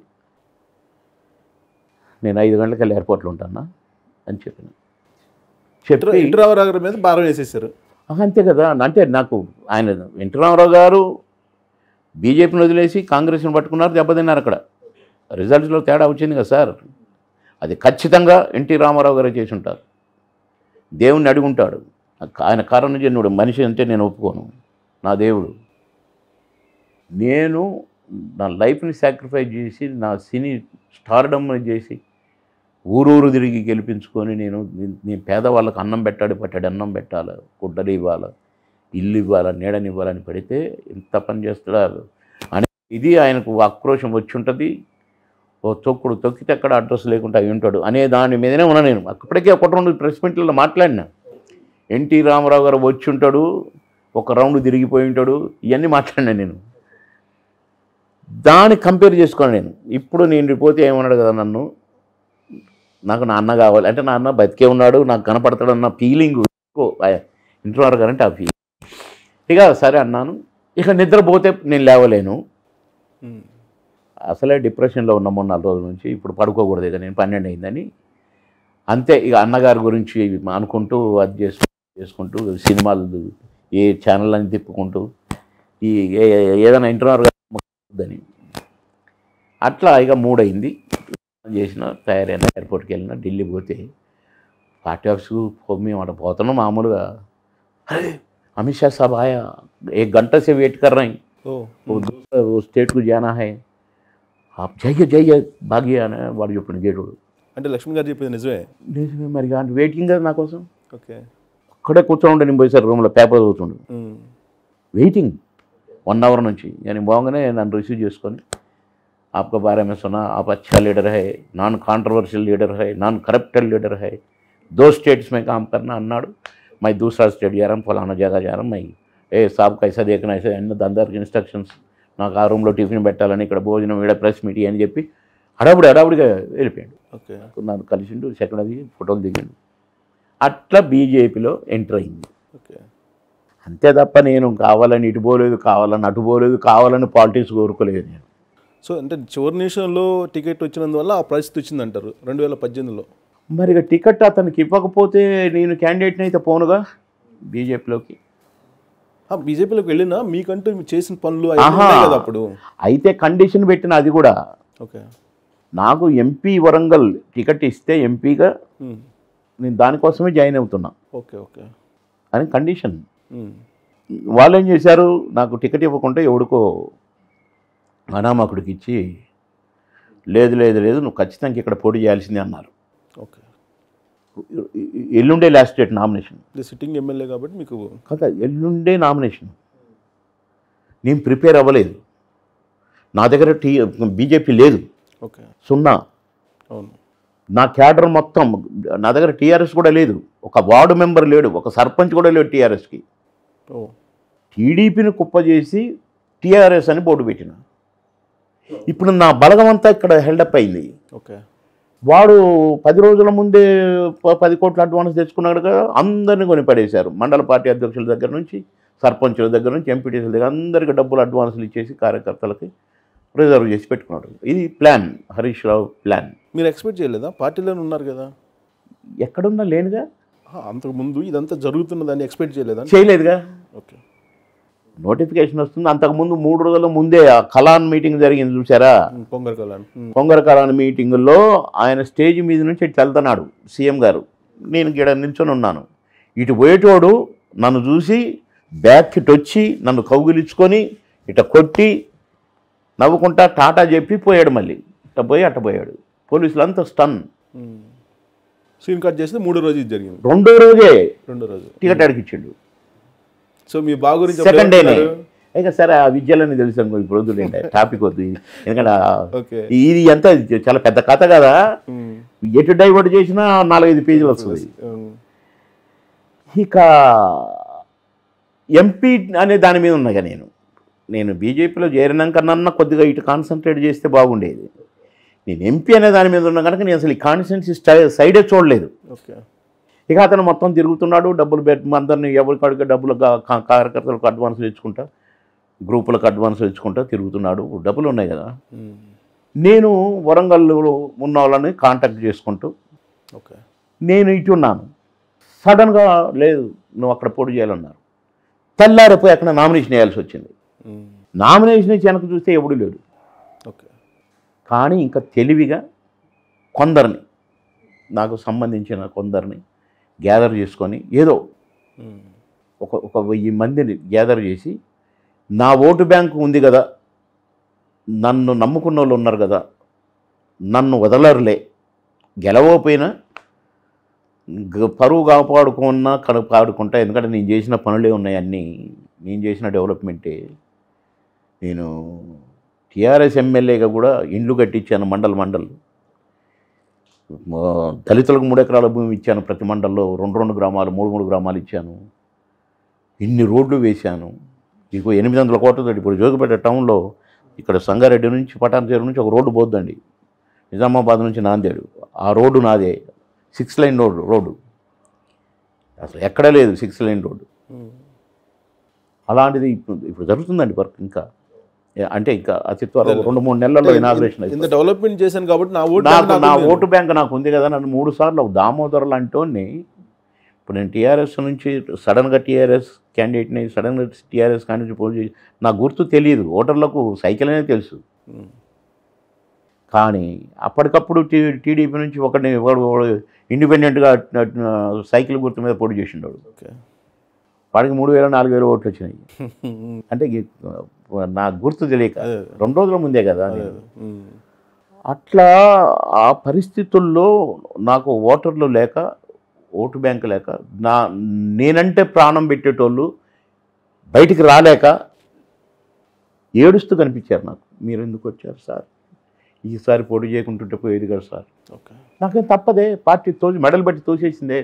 నేను ఐదు గంటలకి ఎయిర్పోర్ట్లో ఉంటానా అని చెప్పిన చెప్పి ఎన్టీ రామారావు గారి మీద భారం వేసేసారు ఆహా, అంతే కదా అంటే నాకు ఆయన ఎన్టీ రామారావు గారు బీజేపీని వదిలేసి కాంగ్రెస్ని పట్టుకున్నారు దెబ్బతిన్నారు అక్కడ రిజల్ట్స్లో తేడా వచ్చింది కదా సార్ అది ఖచ్చితంగా ఎన్టీ రామారావు గారే చేసి ఉంటారు దేవుణ్ణి అడుగుంటాడు ఆయన కారణజన్యుడు మనిషి అంటే నేను ఒప్పుకోను నా దేవుడు నేను నా లైఫ్ని సాక్రిఫైస్ చేసి నా సినీ స్టార్డమ్ చేసి ఊరూరు తిరిగి గెలిపించుకొని నేను నేను పేదవాళ్ళకి అన్నం పెట్టాడు పట్టాడు అన్నం పెట్టాలి గుడ్డలు ఇవ్వాలి ఇల్లు ఇవ్వాలి నీడని ఇవ్వాలని పడితే ఇంత పని చేస్తాడు అని ఇది ఆయనకు ఆక్రోషం వచ్చి ఉంటుంది ఓ తొక్కుడు తొక్కితే ఎక్కడ అడ్రస్ లేకుండా అయి ఉంటాడు అనే దాని మీదనే ఉన్నా నేను అప్పటికే ఒక రెండు ప్రెస్ మీట్లలో మాట్లాడినా ఎన్టీ రామారావు గారు వచ్చి ఉంటాడు ఒక రౌండ్ తిరిగిపోయి ఉంటాడు ఇవన్నీ మాట్లాడినా నేను దాన్ని కంపేర్ చేసుకోను నేను ఇప్పుడు నేను పోతే ఏమన్నాడు కదా నన్ను నాకు నా అన్న కావాలి అంటే నా అన్న బతికే ఉన్నాడు నాకు కనపడతాడు అన్న ఫీలింగ్ ఇంటర్ గారు అంటే ఆ ఫీలింగ్ ఇక సరే అన్నాను ఇక నిద్రపోతే నేను లేవలేను ఉమ్. అసలే డిప్రెషన్లో ఉన్న మూడు నాలుగు రోజుల నుంచి ఇప్పుడు పడుకోకూడదు ఇక నేను పన్నెండు అయిందని అంతే ఇక అన్నగారి గురించి అనుకుంటూ అది చేసుకుంటూ చేసుకుంటూ సినిమాలు ఏ ఛానల్ అని తిప్పుకుంటూ ఈ ఏ- ఏ- ఏదైనా ఇంటర్వ్యూ అని అట్లా ఇక మూడయింది చేసిన తయారైన ఎయిర్పోర్ట్కి వెళ్ళిన ఢిల్లీ పోతే పార్టీ ఆఫీస్కు పో- మేము అక్కడ పోతున్నాం మామూలుగా అరే अमित शाह साहब आया एक घंटे से वेट कर रहे हैं ఓ वो दूसरा वो स्टेट को जाना है आप जाइए जाइए भागिए అని వాడు చెప్పిన గేటుడు అంటే లక్ష్మణ్ గారు చెప్పింది నిజమే నిజమే మరి కానీ వెయిటింగ్ కదా నా కోసం ఓకే అక్కడే కూర్చొని ఉండే నేను పోయేసారు రూమ్లో పేపర్ చదువుతుండు ఉమ్. వెయిటింగ్ వన్ అవర్ నుంచి నేను బాగానే నన్ను రిసీవ్ చేసుకొని आपका बारे में सुना आप अच्छा लीडर है नॉन कॉन्ट्रोवर्शियल लीडर है नॉन करप्टेड लीडर है दो स्टेट्स में काम करना అన్నాడు मैं दूसरा स्टेट जा रहा हूँ फलाना जगह जा रहा हूँ मैं ఏ సాబ్ కైసా దేకనా ఐసా అన్న అందరికి ఇన్స్ట్రక్షన్స్ నాకు ఆ రూమ్లో టిఫిన్ పెట్టాలని ఇక్కడ భోజనం ఇక్కడ ప్రెస్ మీటింగ్ అని చెప్పి హడావుడి హడావుడిగా వెళ్ళిపోయాడు ఓకే నన్ను కలిసిండు సెకండ్ అది ఫోటోలు దిగాడు అట్లా బీజేపీలో ఎంటర్ అయింది ఓకే అంతే తప్ప నేను కావాలని ఇటు పోలేదు కావాలని అటు పోలేదు కావాలని పాలిటిక్స్ కోరుకోలేదు నేను సో అంటే చివరి నిమిషంలో టికెట్ వచ్చినందువల్ల ఆ పరిస్థితి వచ్చిందంటారు రెండు వేల పద్దెనిమిదిలో మరి ఇక టికెట్ అతనికి ఇవ్వకపోతే నేను క్యాండిడేట్ని అయితే పోనుగా బీజేపీలోకి బీజేపీలోకి వెళ్ళినా మీకంటూ మీరు చేసిన పనులు అవి ఆహా. ఉన్నాయి కదా అప్పుడు అయితే కండిషన్ పెట్టిన అది కూడా ఓకే నాకు ఎంపీ వరంగల్ టికెట్ ఇస్తే ఎంపీగా ఉమ్. నేను దానికోసమే జాయిన్ అవుతున్నా ఓకే ఓకే అని కండిషన్ ఉమ్. వాళ్ళు ఏం చేశారు నాకు టికెట్ ఇవ్వకుంటే ఎవడికో అనామకుడికి ఇచ్చి లేదు లేదు లేదు నువ్వు ఖచ్చితంగా ఇక్కడ పోటీ చేయాల్సిందే అన్నారు ఓకే ఎల్లుండే లాస్ట్ డేట్ నామినేషన్ ఇది సిట్టింగ్ ఎమ్మెల్యే కాబట్టి మీకు కాక ఎల్లుండే నామినేషన్ నేను ప్రిపేర్ అవ్వలేదు నా దగ్గర టీ బీజేపీ లేదు ఓకే సున్నా అవును నా క్యాడర్ మొత్తం నా దగ్గర టీఆర్ఎస్ కూడా లేదు ఒక వార్డు మెంబర్ లేడు ఒక సర్పంచ్ కూడా లేడు టీఆర్ఎస్కి ఓ టీడీపీని కుప్ప చేసి టీఆర్ఎస్ అని బోర్డు పెట్టిన ఇప్పుడు నా బలగం అంతా ఇక్కడ హెల్డప్ అయింది ఓకే వాడు పది రోజుల ముందే ప- పది కోట్ల అడ్వాన్స్ తెచ్చుకున్నాడు కదా అందరిని కొని పడేశారు మండల పార్టీ అధ్యక్షుల దగ్గర నుంచి సర్పంచుల దగ్గర నుంచి ఎంపీటీసీల దగ్గర అందరికీ డబ్బులు అడ్వాన్సులు ఇచ్చేసి కార్యకర్తలకి రిజర్వ్ చేసి పెట్టుకున్నాడు ఇది ప్లాన్ హరీష్ రావు ప్లాన్ మీరు ఎక్స్పెక్ట్ చేయలేదా పార్టీలోనే ఉన్నారు కదా ఎక్కడున్నా లేనుగా ఆ, అంతకు ముందు ఇదంతా జరుగుతున్నదని ఎక్స్పెక్ట్ చేయలేదా చేయలేదుగా ఓకే నోటిఫికేషన్ వస్తుంది అంతకుముందు మూడు రోజుల ముందే ఆ కలాన్ మీటింగ్ జరిగింది చూసారా ఉమ్, పొంగర్ కళ్యాణ్ ఉమ్, కొంగర కలాన్ మీటింగుల్లో ఆయన స్టేజ్ మీద నుంచి ఇటు వెళ్తున్నాడు సీఎం గారు నేను ఇక్కడ నిల్చొని ఉన్నాను ఇటు పోయేటోడు నన్ను చూసి బ్యాక్ ఇటు వచ్చి నన్ను కౌగిలించుకొని ఇట కొట్టి నవ్వుకుంటా టాటా చెప్పి పోయాడు మళ్ళీ ఇట పోయి అట్ట పోయాడు పోలీసులు అంతా స్టన్ ఉమ్. సీన్ కట్ చేస్తే మూడో రోజు ఇది జరిగింది రెండో రోజే రెండో రోజు టికెట్ అడిగిచ్చిండు సో మీ బాగు గురించి అప్పుడు సెకండ్ డేనే ఏమంటున్నారు? ఇక సరే ఆ విద్యలని తెలుసు అనుకో ఇప్పుడు వద్దులేండి టాపిక్ వద్దు ఇది. ఎందుకంటే ఆ- ఓకే ఇది ఎంత చాలా పెద్ద కథ కదా ఉమ్, ఎటు డైవర్ట్ చేసినా నాలుగైదు పేజీలు వస్తుంది ఉమ్, ఇక ఎంపీ అనే దాని మీద ఉన్నాగా నేను నేను బీజేపీలో చేరినాక నన్న కొద్దిగా ఇటు కాన్సన్ట్రేట్ చేస్తే బాగుండేది నేను ఎంపీ అనే దాని మీద ఉన్నా కనుక నేను అసలు ఈ కాన్స్టిట్యున్సీ సైడే చూడలేదు ఓకే ఇక అతను మొత్తం తిరుగుతున్నాడు డబ్బులు పెట్టి అందరిని ఎవరికి అడిగే డబ్బులు కా- కా- కార్యకర్తలకు అడ్వాన్సులు ఇచ్చుకుంటా గ్రూపులకు అడ్వాన్సులు ఇచ్చుకుంటా తిరుగుతున్నాడు డబ్బులు ఉన్నాయి కదా ఉమ్, నేను వరంగల్లో ఉన్న వాళ్ళని కాంటాక్ట్ చేసుకుంటూ ఓకే నేను ఇటు ఉన్నాను సడన్గా లేదు నువ్వు అక్కడ పోటీ చేయాలన్నారు తెల్లారిపోయి అక్కడ నామినేషన్ వేయాల్సి వచ్చింది ఉమ్, నామినేషన్ ఇచ్చి వెనక చూస్తే ఎవడు లేడు ఓకే కానీ ఇంకా తెలివిగా కొందరిని నాకు సంబంధించిన కొందరిని గ్యాదర్ చేసుకొని ఏదో ఉమ్. ఒక ఒక వెయ్యి మందిని గ్యాదర్ చేసి నా ఓటు బ్యాంకు ఉంది కదా నన్ను నమ్ముకున్న వాళ్ళు ఉన్నారు కదా నన్ను వదలరులే గెలవకపోయినా గ- పరువు కాపాడుకున్నా కాపాడుకుంటా ఎందుకంటే నేను చేసిన పనులే ఉన్నాయి అన్నీ నేను చేసిన డెవలప్మెంటే నేను టీఆర్ఎస్ ఎమ్మెల్యేగా కూడా ఇండ్లు కట్టించాను మండల్ మండల్ మా- దళితులకు మూడు ఎకరాల భూమి ఇచ్చాను ప్రతి మండల్లో రెండు రెండు గ్రామాలు మూడు మూడు గ్రామాలు ఇచ్చాను ఇన్ని రోడ్లు వేశాను మీకు ఎనిమిది వందల కోట్లతో ఇప్పుడు జోగిపేట టౌన్లో ఇక్కడ సంగారెడ్డి నుంచి పటాన్ చెరువు నుంచి ఒక రోడ్డు పోద్దండి నిజామాబాద్ నుంచి నాందేడు ఆ రోడ్డు నాదే సిక్స్ లైన్ రోడ్డు రోడ్డు అసలు ఎక్కడ లేదు సిక్స్ లైన్ రోడ్డు ఉమ్. అలాంటిది ఇప్పుడు ఇప్పుడు జరుగుతుందండి వర్క్ ఇంకా ఏ- అంటే ఇంకా అతి త్వరలో రెండు మూడు నెలల్లో ఇనాగ్రేషన్ ఇంత డెవలప్మెంట్ చేశాను కాబట్టి నా ఓటు నాకు బ్యాంక్ నా నాకు ఉంది. ఓటు బ్యాంక్ నాకు ఉంది కదా నన్ను మూడు సార్లు దామోదర్ లాంటి ఇప్పుడు నేను టీఆర్ఎస్ నుంచి సడన్గా టీఆర్ఎస్ క్యాండిడేట్ని సడన్గా టీఆర్ఎస్ క్యాండిడేట్ పోల్ చేసి నా గుర్తు తెలియదు ఓటర్లకు సైకిల్ అనేది తెలుసు ఉమ్. కానీ అప్పటికప్పుడు టీ టీడీపీ నుంచి ఒకటి ఇండిపెండెంట్గా సైకిల్ గుర్తు మీద పోటీ చేసిండాడు ఓకే వాడికి మూడు వేల నాలుగు వేల ఓట్లు వచ్చినాయి ఉమ్. అంటే ఈ, నా గుర్తు తెలియక అదే. రెండు రోజుల ముందే కదా అదే నేను. ఉమ్. అట్లా ఆ పరిస్థితుల్లో నాకు ఓటర్లు లేక ఓటు బ్యాంక్ లేక నా నేనంటే ప్రాణం పెట్టేటోళ్ళు బయటికి రాలేక ఏడుస్తూ కనిపించారు నాకు మీరు ఎందుకు వచ్చారు సార్ ఈసారి పోటీ చేయకుంటుంటే పోయేది కదా సార్ ఓకే నాకేం తప్పదే పార్టీ తోసి మెడలు బట్టి తోసేసిందే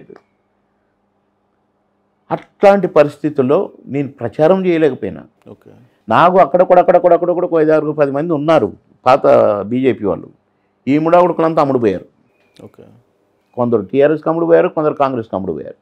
అట్లాంటి పరిస్థితుల్లో నేను ప్రచారం చేయలేకపోయినా ఓకే నాకు అక్కడ కూడా అక్కడ కూడా అక్కడ కూడా ఒక ఐదు ఆరు పది మంది ఉన్నారు పాత బీజేపీ వాళ్ళు ఈ ముడాగుడుకులంతా అమ్ముడు పోయారు ఓకే కొందరు టీఆర్ఎస్కి అమ్ముడు పోయారు కొందరు కాంగ్రెస్కి అమ్ముడు పోయారు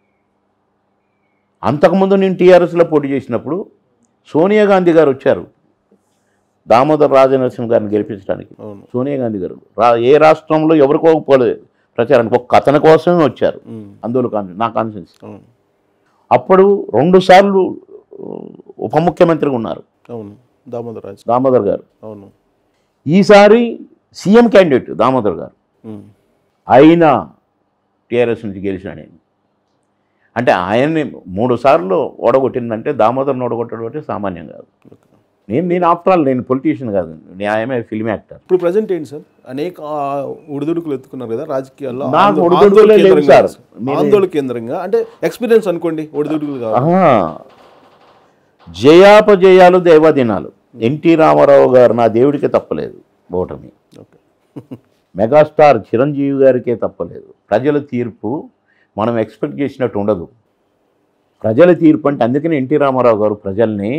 అంతకుముందు నేను టీఆర్ఎస్లో పోటీ చేసినప్పుడు సోనియా గాంధీ గారు వచ్చారు దామోదర్ రాజనరసింహ గారిని గెలిపించడానికి అవును సోనియా గాంధీ గారు రా ఏ రాష్ట్రంలో ఎవరికో పోలేదు ప్రచారానికి ఒక కథన కోసమే వచ్చారు ఉమ్. అందులో కాన్ నా కాన్ఫిడెన్స్ అవును అప్పుడు రెండు సార్లు ఉప ముఖ్యమంత్రిగా ఉన్నారు అవును దామోదర్ రాజు దామోదర్ గారు అవును ఈసారి సీఎం క్యాండిడేట్ దామోదర్ గారు ఉమ్. అయినా టీఆర్ఎస్ నుంచి గెలిచిన నేను అంటే ఆయన్ని మూడు సార్లు ఓడగొట్టిందంటే దామోదర్ని ఓడగొట్టడం అంటే సామాన్యం కాదు ఓకే. నేను నేను ఆఫ్టర్ ఆల్ నేను పొలిటీషియన్ కాదు నేను ఆయమే ఫిల్మ్ యాక్టర్ ఇప్పుడు ప్రజెంట్ ఏంటి సార్ అనేక ఆ, ఉడిదుడుకులు ఎత్తుకున్నారు కదా రాజకీయాల్లో నాకు ఆందో- ఒడిదుడుకులే ఆందోళన లేవు కేంద్రంగా సార్. నేను- ఆందోళన కేంద్రంగా అంటే ఎక్స్పీరియన్స్ అనుకోండి ఒడిదుడుకులు కాదు ఆహా. జయాపజయాలు దేవాదినాలు ఎన్టీ రామారావు గారు నా దేవుడికే తప్పలేదు ఓటమి ఓకే మెగాస్టార్ చిరంజీవి గారికే తప్పలేదు ప్రజల తీర్పు మనం ఎక్స్పెక్ట్ చేసినట్టు ఉండదు ప్రజల తీర్పు అంటే అందుకని ఎన్టీ రామారావు గారు ప్రజల్ని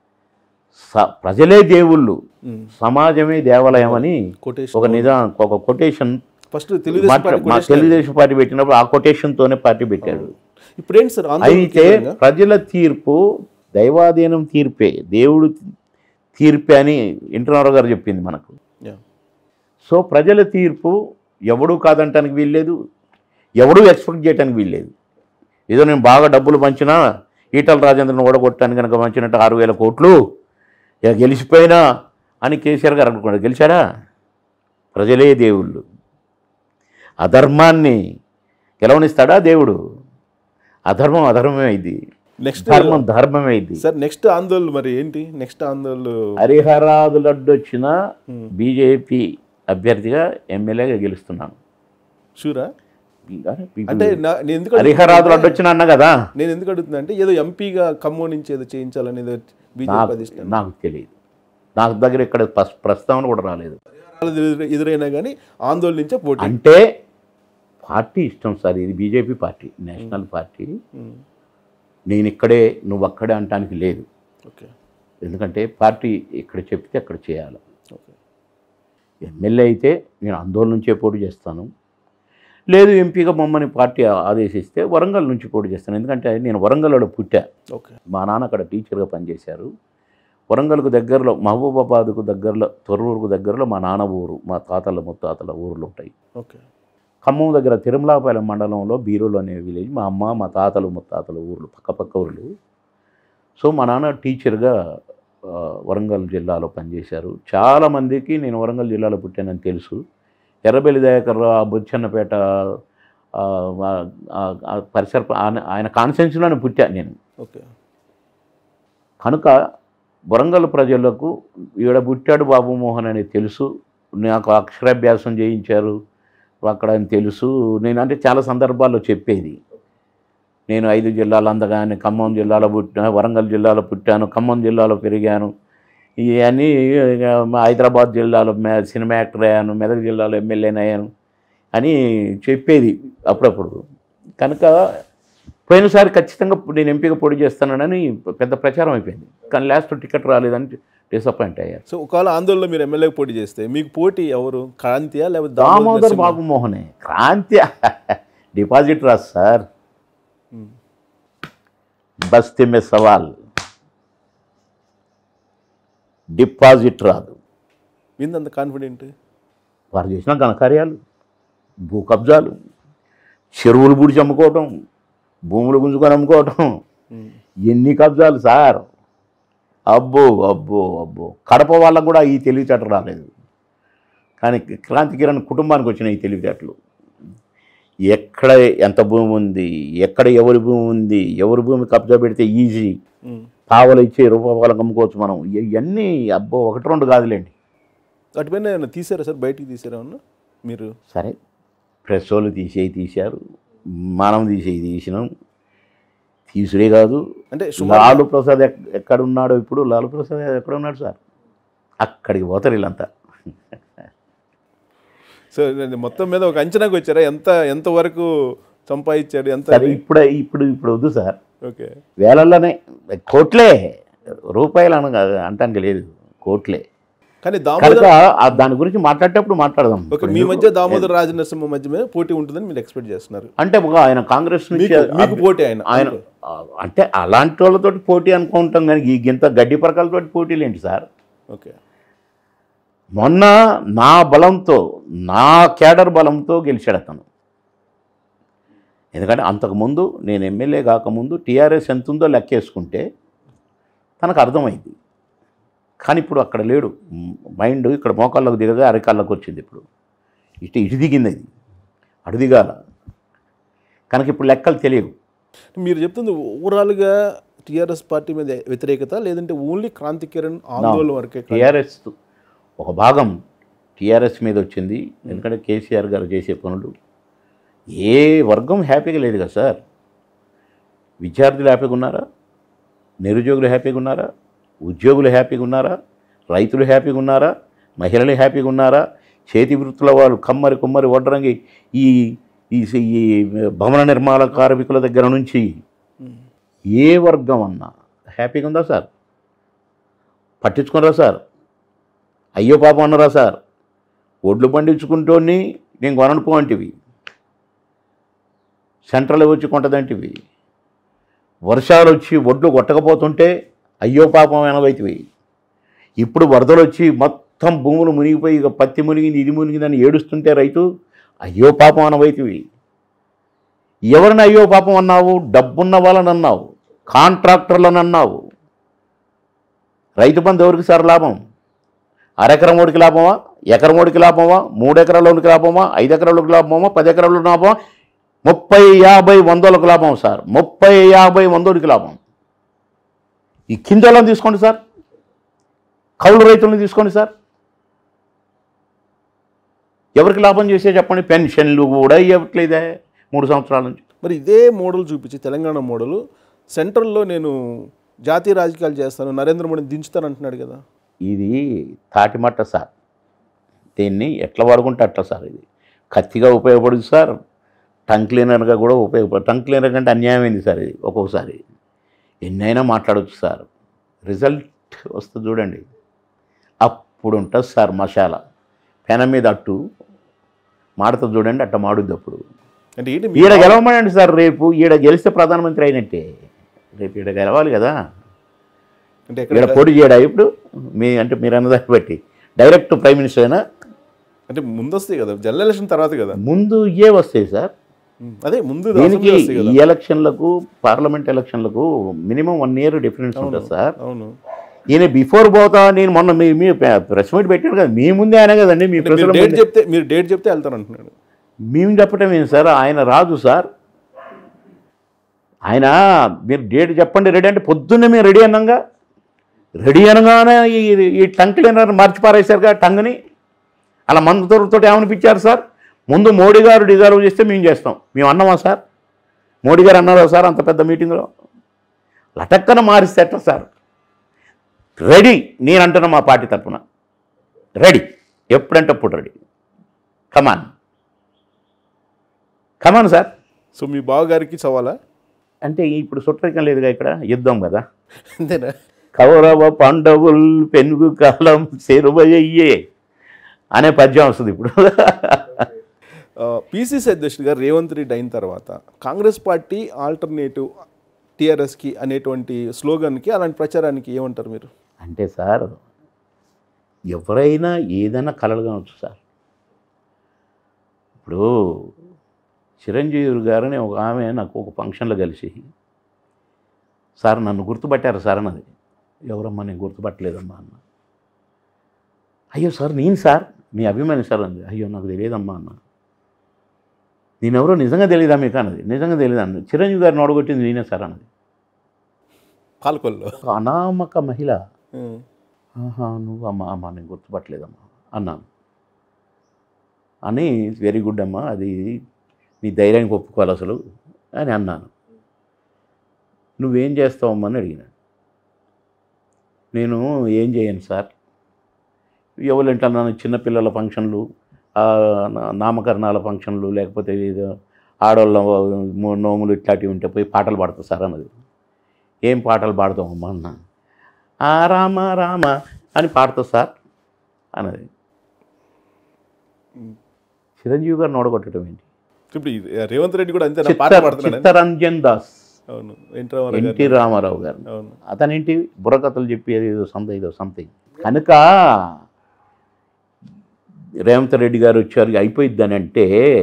స- ప్రజలే దేవుళ్ళు ఉమ్. సమాజమే దేవాలయం అని కొటేషన్ ఒక నిజాం ఒక కొటేషన్ ఫస్ట్ తెలుగుదేశం మాట్లా- పార్టీ మా కొటేషన్ తెలుగుదేశం పార్టీ పెట్టినప్పుడు ఆ కొటేషన్తోనే పార్టీ పెట్టాడు ఇప్పుడు ఏంటి సార్ ఆందోళన అయితే కేంద్రంగా? ప్రజల తీర్పు దైవాధీనం తీర్పే దేవుడు తీర్పే అని ఎన్టీ రామారావు గారు చెప్పింది మనకు యా. సో ప్రజల తీర్పు ఎవడూ కాదంటానికి వీల్లేదు ఎవడూ ఎక్స్పెక్ట్ చేయడానికి వీల్లేదు ఏదో నేను బాగా డబ్బులు పంచినా ఈటల రాజేంద్రను ఓడగొట్టాను కనుక పంచినట్టు ఆరు వేల కోట్లు ఇక గెలిచిపోయినా అని కేసీఆర్ గారు అనుకున్నాడు గెలిచాడా ప్రజలే దేవుళ్ళు అధర్మాన్ని గెలవనిస్తాడా దేవుడు అధర్మం అధర్మమే అయింది నెక్స్ట్ ధర్మం ధర్మమే అయింది సార్ నెక్స్ట్ ఆందోళన మరి ఏంటి నెక్స్ట్ ఆందోళన హరిహరాదు లడ్డు వచ్చిన Hmm. బీజేపీ అభ్యర్థిగా ఎమ్మెల్యేగా గెలుస్తున్నాను షూరా ఇంకా ఇప్పుడు అంటే నా- నేను ఎందుకు హరిహరాదు అడుగుతున్నా లడ్డు వచ్చిన అన్న కదా నేను ఎందుకు అడుగుతున్నా అంటే ఏదో ఎంపీగా ఖమ్మం నుంచి ఏదో చేయించాలని ఏదో బీజేపీ నాకు అధిష్టానం నాకు తెలియదు నాకు దగ్గర ఇక్కడ ప్రస్- ప్రస్తావన కూడా రాలేదు ఎదురు- ఎదురైనా కానీ ఆందోళన నుంచే పోటీ అంటే పార్టీ ఇష్టం సార్ ఇది బీజేపీ పార్టీ నేషనల్ పార్టీ ఉమ్. నేను ఇక్కడే నువ్వు అక్కడే అంటానికి లేదు ఓకే ఎందుకంటే పార్టీ ఇక్కడ చెప్తే అక్కడ చేయాలి ఓకే ఎమ్మెల్యే అయితే నేను ఆందోళన నుంచే పోటీ చేస్తాను లేదు ఎంపీగా మమ్మల్ని పార్టీ ఆదేశిస్తే వరంగల్ నుంచి పోటీ చేస్తాను ఎందుకంటే నేను వరంగల్లో పుట్టా ఓకే మా నాన్న అక్కడ టీచర్గా పనిచేశారు వరంగల్కు దగ్గరలో మహబూబాబాద్కు దగ్గరలో తొర్రూరుకు దగ్గరలో మా నాన్న ఊరు మా తాతల ముత్తాతల ఊర్లు ఉంటాయి ఓకే ఖమ్మం దగ్గర తిరుమలాపాలెం మండలంలో బీరులు అనే విలేజ్ మా అమ్మ మా తాతలు ముత్తాతల ఊర్లు పక్క పక్క ఊర్లు సో మా నాన్న టీచర్గా ఆ, వరంగల్ జిల్లాలో పనిచేశారు చాలామందికి నేను వరంగల్ జిల్లాలో పుట్టానని తెలుసు ఎర్రబెల్లి దయాకర్ రావు, బుచ్చన్నపేట ఆ, ఆ, ఆ పరిసర ఆయన- ఆయన కాన్సెన్స్లోనే పుట్టా నేను ఓకే కనుక వరంగల్ ప్రజలకు ఈడ పుట్టాడు బాబు మోహన్ అని తెలుసు నాకు అక్షరాభ్యాసం చేయించారు అక్కడ అని తెలుసు నేను అంటే చాలా సందర్భాల్లో చెప్పేది నేను ఐదు జిల్లాలు అందగానే ఖమ్మం జిల్లాలో పుట్టాను వరంగల్ జిల్లాలో పుట్టాను ఖమ్మం జిల్లాలో పెరిగాను ఇవన్నీ ఇక మా హైదరాబాద్ జిల్లాలో మే- సినిమా యాక్టర్ అయ్యాను మెదక్ జిల్లాలో ఎమ్మెల్యేని అయ్యాను అని చెప్పేది అప్పుడప్పుడు కనుక పోయినసారి ఖచ్చితంగా నేను ఎంపిక పొడి చేస్తానని పెద్ద ప్రచారం అయిపోయింది కానీ లాస్ట్ టికెట్ రాలేదని డిసప్పాయింట్ అయ్యారు సో ఒకవేళ ఆందోళనలో మీరు ఎమ్మెల్యేకి పోటీ చేస్తే మీకు పోటీ ఎవరు క్రాంతియా లేకపోతే దామోదర్ నరసింహ? బాబు మోహనే క్రాంతి డిపాజిట్ రాదు సార్ ఉమ్. బస్తీ మే సవాల్ డిపాజిట్ రాదు ఏంది అంత కాన్ఫిడెంట్ వారు చేసిన ఘనకార్యాలు భూ కబ్జాలు చెరువులు బుడిచి అమ్ముకోవటం భూములు గుంజుకొని అమ్ముకోవటం ఎన్ని కబ్జాలు సార్ అబ్బో అబ్బో అబ్బో కడప వాళ్ళకు కూడా ఈ తెలివితేటలు రాలేదు కానీ క్రాంతి కిరణ్ కుటుంబానికి వచ్చిన ఈ తెలివితేటలు ఎక్కడ ఎంత భూమి ఉంది ఎక్కడ ఎవరి భూమి ఉంది ఎవరి భూమి కబ్జా పెడితే ఈజీ పావలు ఇచ్చే రూపాయలు అమ్ముకోవచ్చు మనం ఇవన్నీ అబ్బో ఒకటి రెండు కాదులేండి అటుపైన ఏమైనా తీసారా సార్ బయటికి తీసారా ఏమన్నా మీరు సరే ప్రెస్ వాళ్ళు తీసేవి తీశారు మనం తీసేవి తీసినాం తీసుడే కాదు అంటే సుమారు లాలు ప్రసాద్ ఎక్- ఎక్కడున్నాడో ఇప్పుడు లాలు ప్రసాద్ ఎక్కడ ఉన్నాడు సార్ అక్కడికి పోతారు వీళ్ళంతా సో నేను మొత్తం మీద ఒక అంచనాకు వచ్చారా ఎంత ఎంత వరకు సంపాదించాడు ఎంత సరే ఇప్పుడు ఇప్పుడు ఇప్పుడు వద్దు సార్ ఓకే వేలల్లోనే కోట్లే రూపాయలు అన అంటానికి లేదు కోట్లే కానీ కనుక దామోదర్ ఆ దాని గురించి మాట్లాడేటప్పుడు మాట్లాడదాం ఓకే మీ మధ్య దామోదర్ రాజనరసింహ మధ్య మీద పోటీ ఉంటుందని మీరు ఎక్స్పెక్ట్ చేస్తున్నారు అంటే ఒక ఆయన కాంగ్రెస్ నుంచి మీకు మీకు పోటీ ఆయన ఆయన ఆ, అంటే అలాంటి వాళ్ళతోటి పోటీ అనుకుంటాం కానీ ఈ గింత గడ్డి పరకాలతోటి పోటీలు ఏంటి సార్ ఓకే మొన్న నా బలంతో నా కేడర్ బలంతో గెలిచాడు అతను ఎందుకంటే అంతకుముందు నేను ఎమ్మెల్యే కాకముందు టీఆర్ఎస్ ఎంత ఉందో లెక్కేసుకుంటే తనకు అర్థమైంది కానీ ఇప్పుడు అక్కడ లేడు మ్, మైండ్ ఇక్కడ మోకాళ్ళకు దిగగా అరికాళ్ళకు వచ్చింది ఇప్పుడు ఇటు ఇటు దిగింది అది అటు దిగాల కనుక ఇప్పుడు లెక్కలు తెలియవు మీరు చెప్తుంది ఓవరాల్గా టీఆర్ఎస్ పార్టీ మీద వ్యతిరేకత లేదంటే ఓన్లీ క్రాంతి కిరణ్ ఆందోళన వరకే కాదు. టీఆర్ఎస్ ఒక భాగం టీఆర్ఎస్ మీద వచ్చింది ఎందుకంటే కేసీఆర్ గారు చేసే పనులు ఏ వర్గం హ్యాపీగా లేదు కదా సార్ విద్యార్థులు హ్యాపీగా ఉన్నారా నిరుద్యోగులు హ్యాపీగా ఉన్నారా ఉద్యోగులు హ్యాపీగా ఉన్నారా రైతులు హ్యాపీగా ఉన్నారా మహిళలు హ్యాపీగా ఉన్నారా చేతి వృత్తుల వాళ్ళు కమ్మరి కుమ్మరి వడ్రంగి ఈ ఈ ఈ భవన నిర్మాణ కార్మికుల దగ్గర నుంచి ఉమ్. ఏ వర్గం అన్నా హ్యాపీగా ఉందా సార్ పట్టించుకున్నారా సార్ అయ్యో పాపం అన్నారా సార్ ఒడ్లు పండించుకుంటోని నేను కొనను పో అంటివి సెంట్రల్ వచ్చి కొంటదంటివి వర్షాలు వచ్చి ఒడ్లు కొట్టకపోతుంటే అయ్యో పాపం అనవైతివి ఇప్పుడు వరదలు వచ్చి మొత్తం భూములు మునిగిపోయి ఇక పత్తి మునిగింది ఇది మునిగిందని ఏడుస్తుంటే రైతు అయ్యో పాపం అనవైతివి ఎవరిని అయ్యో పాపం అన్నావు డబ్బున్న వాళ్ళని అన్నావు కాంట్రాక్టర్లను అన్నావు రైతు బంధు ఎవరికి సార్ లాభం అరెకరం ఓడికి లాభమా ఎకరం ఓడికి లాభమా మూడు ఎకరాలకి లాభమా ఐదు ఎకరాలకు లాభమా పది ఎకరాలకు లాభమా ముప్పై యాభై వందలకు లాభం సార్ ముప్పై యాభై వందోడికి లాభం ఈ కింద వాళ్ళని తీసుకోండి సార్ కౌలు రైతులను తీసుకోండి సార్ ఎవరికి లాభం చేసే చెప్పండి పెన్షన్లు కూడా ఇవ్వట్లేదే మూడు సంవత్సరాల నుంచి మరి ఇదే మోడల్ చూపించి తెలంగాణ మోడల్ సెంట్రల్లో నేను జాతీయ రాజకీయాలు చేస్తాను నరేంద్ర మోడీని దించుతాను అంటున్నాడు కదా ఇది తాటిమట్ట సార్ దీన్ని ఎట్లా వాడుకుంటే అట్లా సార్ ఇది కత్తిగా ఉపయోగపడుతుంది సార్ టంగ్ క్లీనర్గా కూడా ఉపయోగపడు టంగ్ క్లీనర్ కంటే అన్యాయమైంది సార్ ఇది ఒక్కొక్కసారి ఎన్నైనా మాట్లాడవచ్చు సార్ రిజల్ట్ వస్తుంది చూడండి అప్పుడు ఉంటుంది సార్ మసాలా పెనం మీద అట్టు మాడుతుంది చూడండి అట్ట మాడుద్ది అప్పుడు అంటే ఏంటి మీ ఈడ గెలవమనండి సార్ రేపు ఈడ గెలిస్తే ప్రధానమంత్రి అయినట్టే రేపు ఈడ గెలవాలి కదా అంటే ఇక్కడ ఎక్కడ పోటీ చేయడా ఇప్పుడు మీ అంటే మీరు అన్నదాన్ని బట్టి డైరెక్ట్ ప్రైమ్ మినిస్టర్ అయినా అంటే ముందు వస్తాయి కదా జనరల్ ఎలక్షన్ తర్వాత కదా ముందు ఏ వస్తాయి సార్ ఉమ్, అదే ముందు దీనికి అసెంబ్లీ వస్తాయి ఈ కదా ఎలక్షన్లకు పార్లమెంట్ ఎలక్షన్లకు మినిమం వన్ ఇయర్ డిఫరెన్స్ ఉంటుంది సార్ అవును ఈయన బిఫోర్ పోతా నేను మొన్న మీ మీ ప్రెస్ మీట్ పెట్టాను కదా మీ ముందే ఆయన కదండి మీ అంటే ప్రెస్ మీరు డేట్ చెప్తే మీరు డేట్ చెప్తే వెళ్తాను అంటున్నాడు మేము చెప్పటం ఏంటి సార్ ఆయన రాదు సార్ ఆయన మీరు డేట్ చెప్పండి రెడీ అంటే పొద్దున్నే మేము రెడీ అన్నాగా రెడీ అనగానే ఈ ఈ టంగ్ క్లీనర్ మార్చి పారేశారుగా టంగ్ని అలా మందుతో ఏమనిపించారు సార్ ముందు మోడీ గారు డిజర్వ్ చేస్తే మేము చేస్తాం మేము అన్నామా సార్ మోడీ గారు అన్నారా సార్ అంత పెద్ద మీటింగ్లో లటక్కన మారిస్తే ఎట్లా సార్ రెడీ నేను అంటున్నా మా పార్టీ తరఫున రెడీ ఎప్పుడంటే అప్పుడు ready come on come on sir so మీ బావగారికి సవాలా అంటే ఇప్పుడు సుట్టరికం లేదుగా ఇక్కడ యుద్ధం కదా అంతేనా కౌరవ పాండవుల్ పెనుగు కాలం చెరువయ్యే అనే పద్యం వస్తుంది ఇప్పుడు పిసిసి అధ్యక్షుడిగా రేవంత్ రెడ్డి అయిన తర్వాత కాంగ్రెస్ పార్టీ ఆల్టర్నేటివ్ టీఆర్ఎస్కి అనేటువంటి స్లోగన్కి అలాంటి ప్రచారానికి ఏమంటారు మీరు అంటే సార్ ఎవరైనా ఏదైనా కలలు కావచ్చు సార్ ఇప్పుడు చిరంజీవి గారని ఒక ఆమె నాకు ఒక ఫంక్షన్లో కలిసి సార్ నన్ను గుర్తుపట్టారు సార్ అన్నది ఎవరమ్మా నేను గుర్తుపట్టలేదమ్మా అన్న అయ్యో సార్ నేను సార్ మీ అభిమాని సార్ అంది అయ్యో నాకు తెలియదమ్మా అన్న నేనెవరో నిజంగా తెలియదా మీకు అన్నది నిజంగా తెలియదు అన్నది చిరంజీవి గారిని ఓడగొట్టింది నేనే సార్ అన్నది పాల్కొల్లో ఒక అనామక మహిళ ఉమ్. ఆహా నువ్వు అమ్మా అమ్మా నేను గుర్తుపట్టలేదమ్మా అన్నాను అని వెరీ గుడ్ అమ్మా అది నీ ధైర్యానికి ఒప్పుకోవాలి అసలు అని అన్నాను నువ్వేం చేస్తావమ్మా అని అడిగినాడు నేను ఏం చేయను సార్ ఎవరంటే నన్ను చిన్నపిల్లల ఫంక్షన్లు ఆ, నా- నామకరణాల ఫంక్షన్లు లేకపోతే ఏదో ఆడవాళ్ళ మో- నోములు ఇట్లాంటివి ఉంటే పోయి పాటలు పాడతా సార్ అన్నది ఏం పాటలు పాడతామమ్మా అన్నా ఆ రామ రామ అని పాడతా సార్ అన్నది చిరంజీవి గారిని ఓడగొట్టడం ఏంటి ఇప్పుడు ఈ రేవంత్ రెడ్డి కూడా అంతేనా పాట చిత్తర- పాడుతున్నాడు చిత్తరంజన్ దాస్ అవును ఎన్టీ రామారావు ఎన్టీ గారు రామారావు గారు అవును అతనేంటి బుర్రకథలు చెప్పేది ఏదో సంథింగ్ ఏదో సంథింగ్ కనుక రేవంత్ రెడ్డి గారు వచ్చారు అయిపోయిద్దని అంటే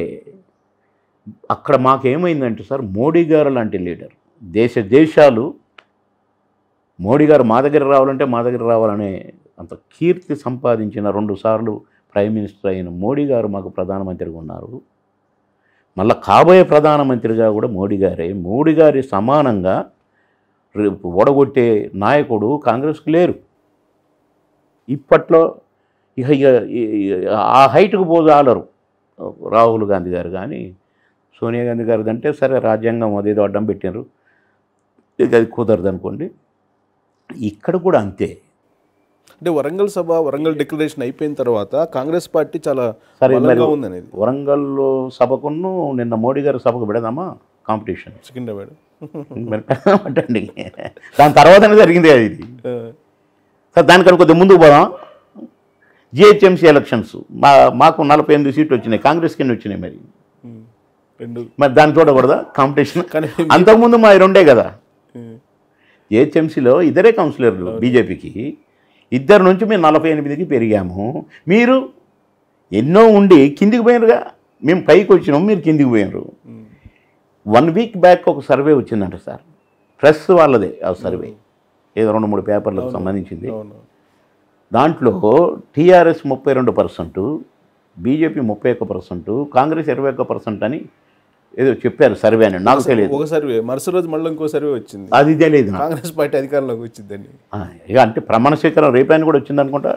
అక్కడ మాకేమైందంటే సార్ మోడీ గారు లాంటి లీడర్ దేశ దేశాలు మోడీ గారు మా దగ్గర రావాలంటే మా దగ్గర రావాలనే అంత కీర్తి సంపాదించిన రెండు సార్లు ప్రైమ్ మినిస్టర్ అయిన మోడీ గారు మాకు ప్రధానమంత్రిగా ఉన్నారు మళ్ళీ కాబోయే ప్రధానమంత్రిగా కూడా మోడీ గారే మోడీ గారి సమానంగా రేపు ఓడగొట్టే నాయకుడు కాంగ్రెస్కి లేరు ఇప్పట్లో ఇక ఇక ఈ- ఈ- ఆ హైట్కు పోజాలరు రాహుల్ గాంధీ గారు కానీ సోనియా గాంధీ గారిది అంటే సరే రాజ్యాంగం అదేదో అడ్డం పెట్టారు ఇక అది కుదరదు అనుకోండి ఇక్కడ కూడా అంతే అంటే వరంగల్ సభ వరంగల్ డిక్లరేషన్ అయిపోయిన తర్వాత కాంగ్రెస్ పార్టీ చాలా సరే మరి బలంగా ఉంది అనేది వరంగల్లో సభకును నిన్న మోడీ గారి సభకు పెడదామా కాంపిటీషన్ సికింద్రాబాద్ మరి పెట్టండి దాని తర్వాతనే జరిగింది అది ఇది ఆ, సార్ దానికన్నా కొద్దిగా ముందుకు పోదాం జిహెచ్ఎంసీ ఎలక్షన్స్ మా మాకు నలభై ఎనిమిది సీట్లు వచ్చినాయి కాంగ్రెస్ కింద వచ్చినాయి మరి ఉమ్, రెండు మరి దాన్ని చూడకూడదా కాంపిటీషన్ కానీ అంతకుముందు మా రెండే కదా ఉమ్, జిహెచ్ఎంసీలో ఇద్దరే కౌన్సిలర్లు బీజేపీకి ఇద్దరు నుంచి మేము నలభై ఎనిమిదికి పెరిగాము మీరు ఎన్నో ఉండి కిందికి పోయినరుగా మేము పైకి వచ్చినాము మీరు కిందికి పోయినరు ఉమ్, వన్ వీక్ బ్యాక్ ఒక సర్వే వచ్చిందంట సార్ ప్రెస్ వాళ్ళదే ఆ సర్వే ఏదో రెండు మూడు పేపర్లకు సంబంధించింది అవును దాంట్లో టీఆర్ఎస్ ముప్పై రెండు పర్సెంట్ బీజేపీ ముప్పై ఒక్క పర్సెంట్ కాంగ్రెస్ ఇరవై ఒక్క పర్సెంట్ అని ఏదో చెప్పారు సర్వే అని నాకు తెలియదు ఒక సర్వే మరుసటి రోజు మళ్ళీ ఇంకో సర్వే వచ్చింది అది తెలియదు నాకు. కాంగ్రెస్ పార్టీ అధికారంలోకి వచ్చిందండి ఆ, ఇక అంటే ప్రమాణ స్వీకారం రేపైన కూడా వచ్చింది అనుకుంటా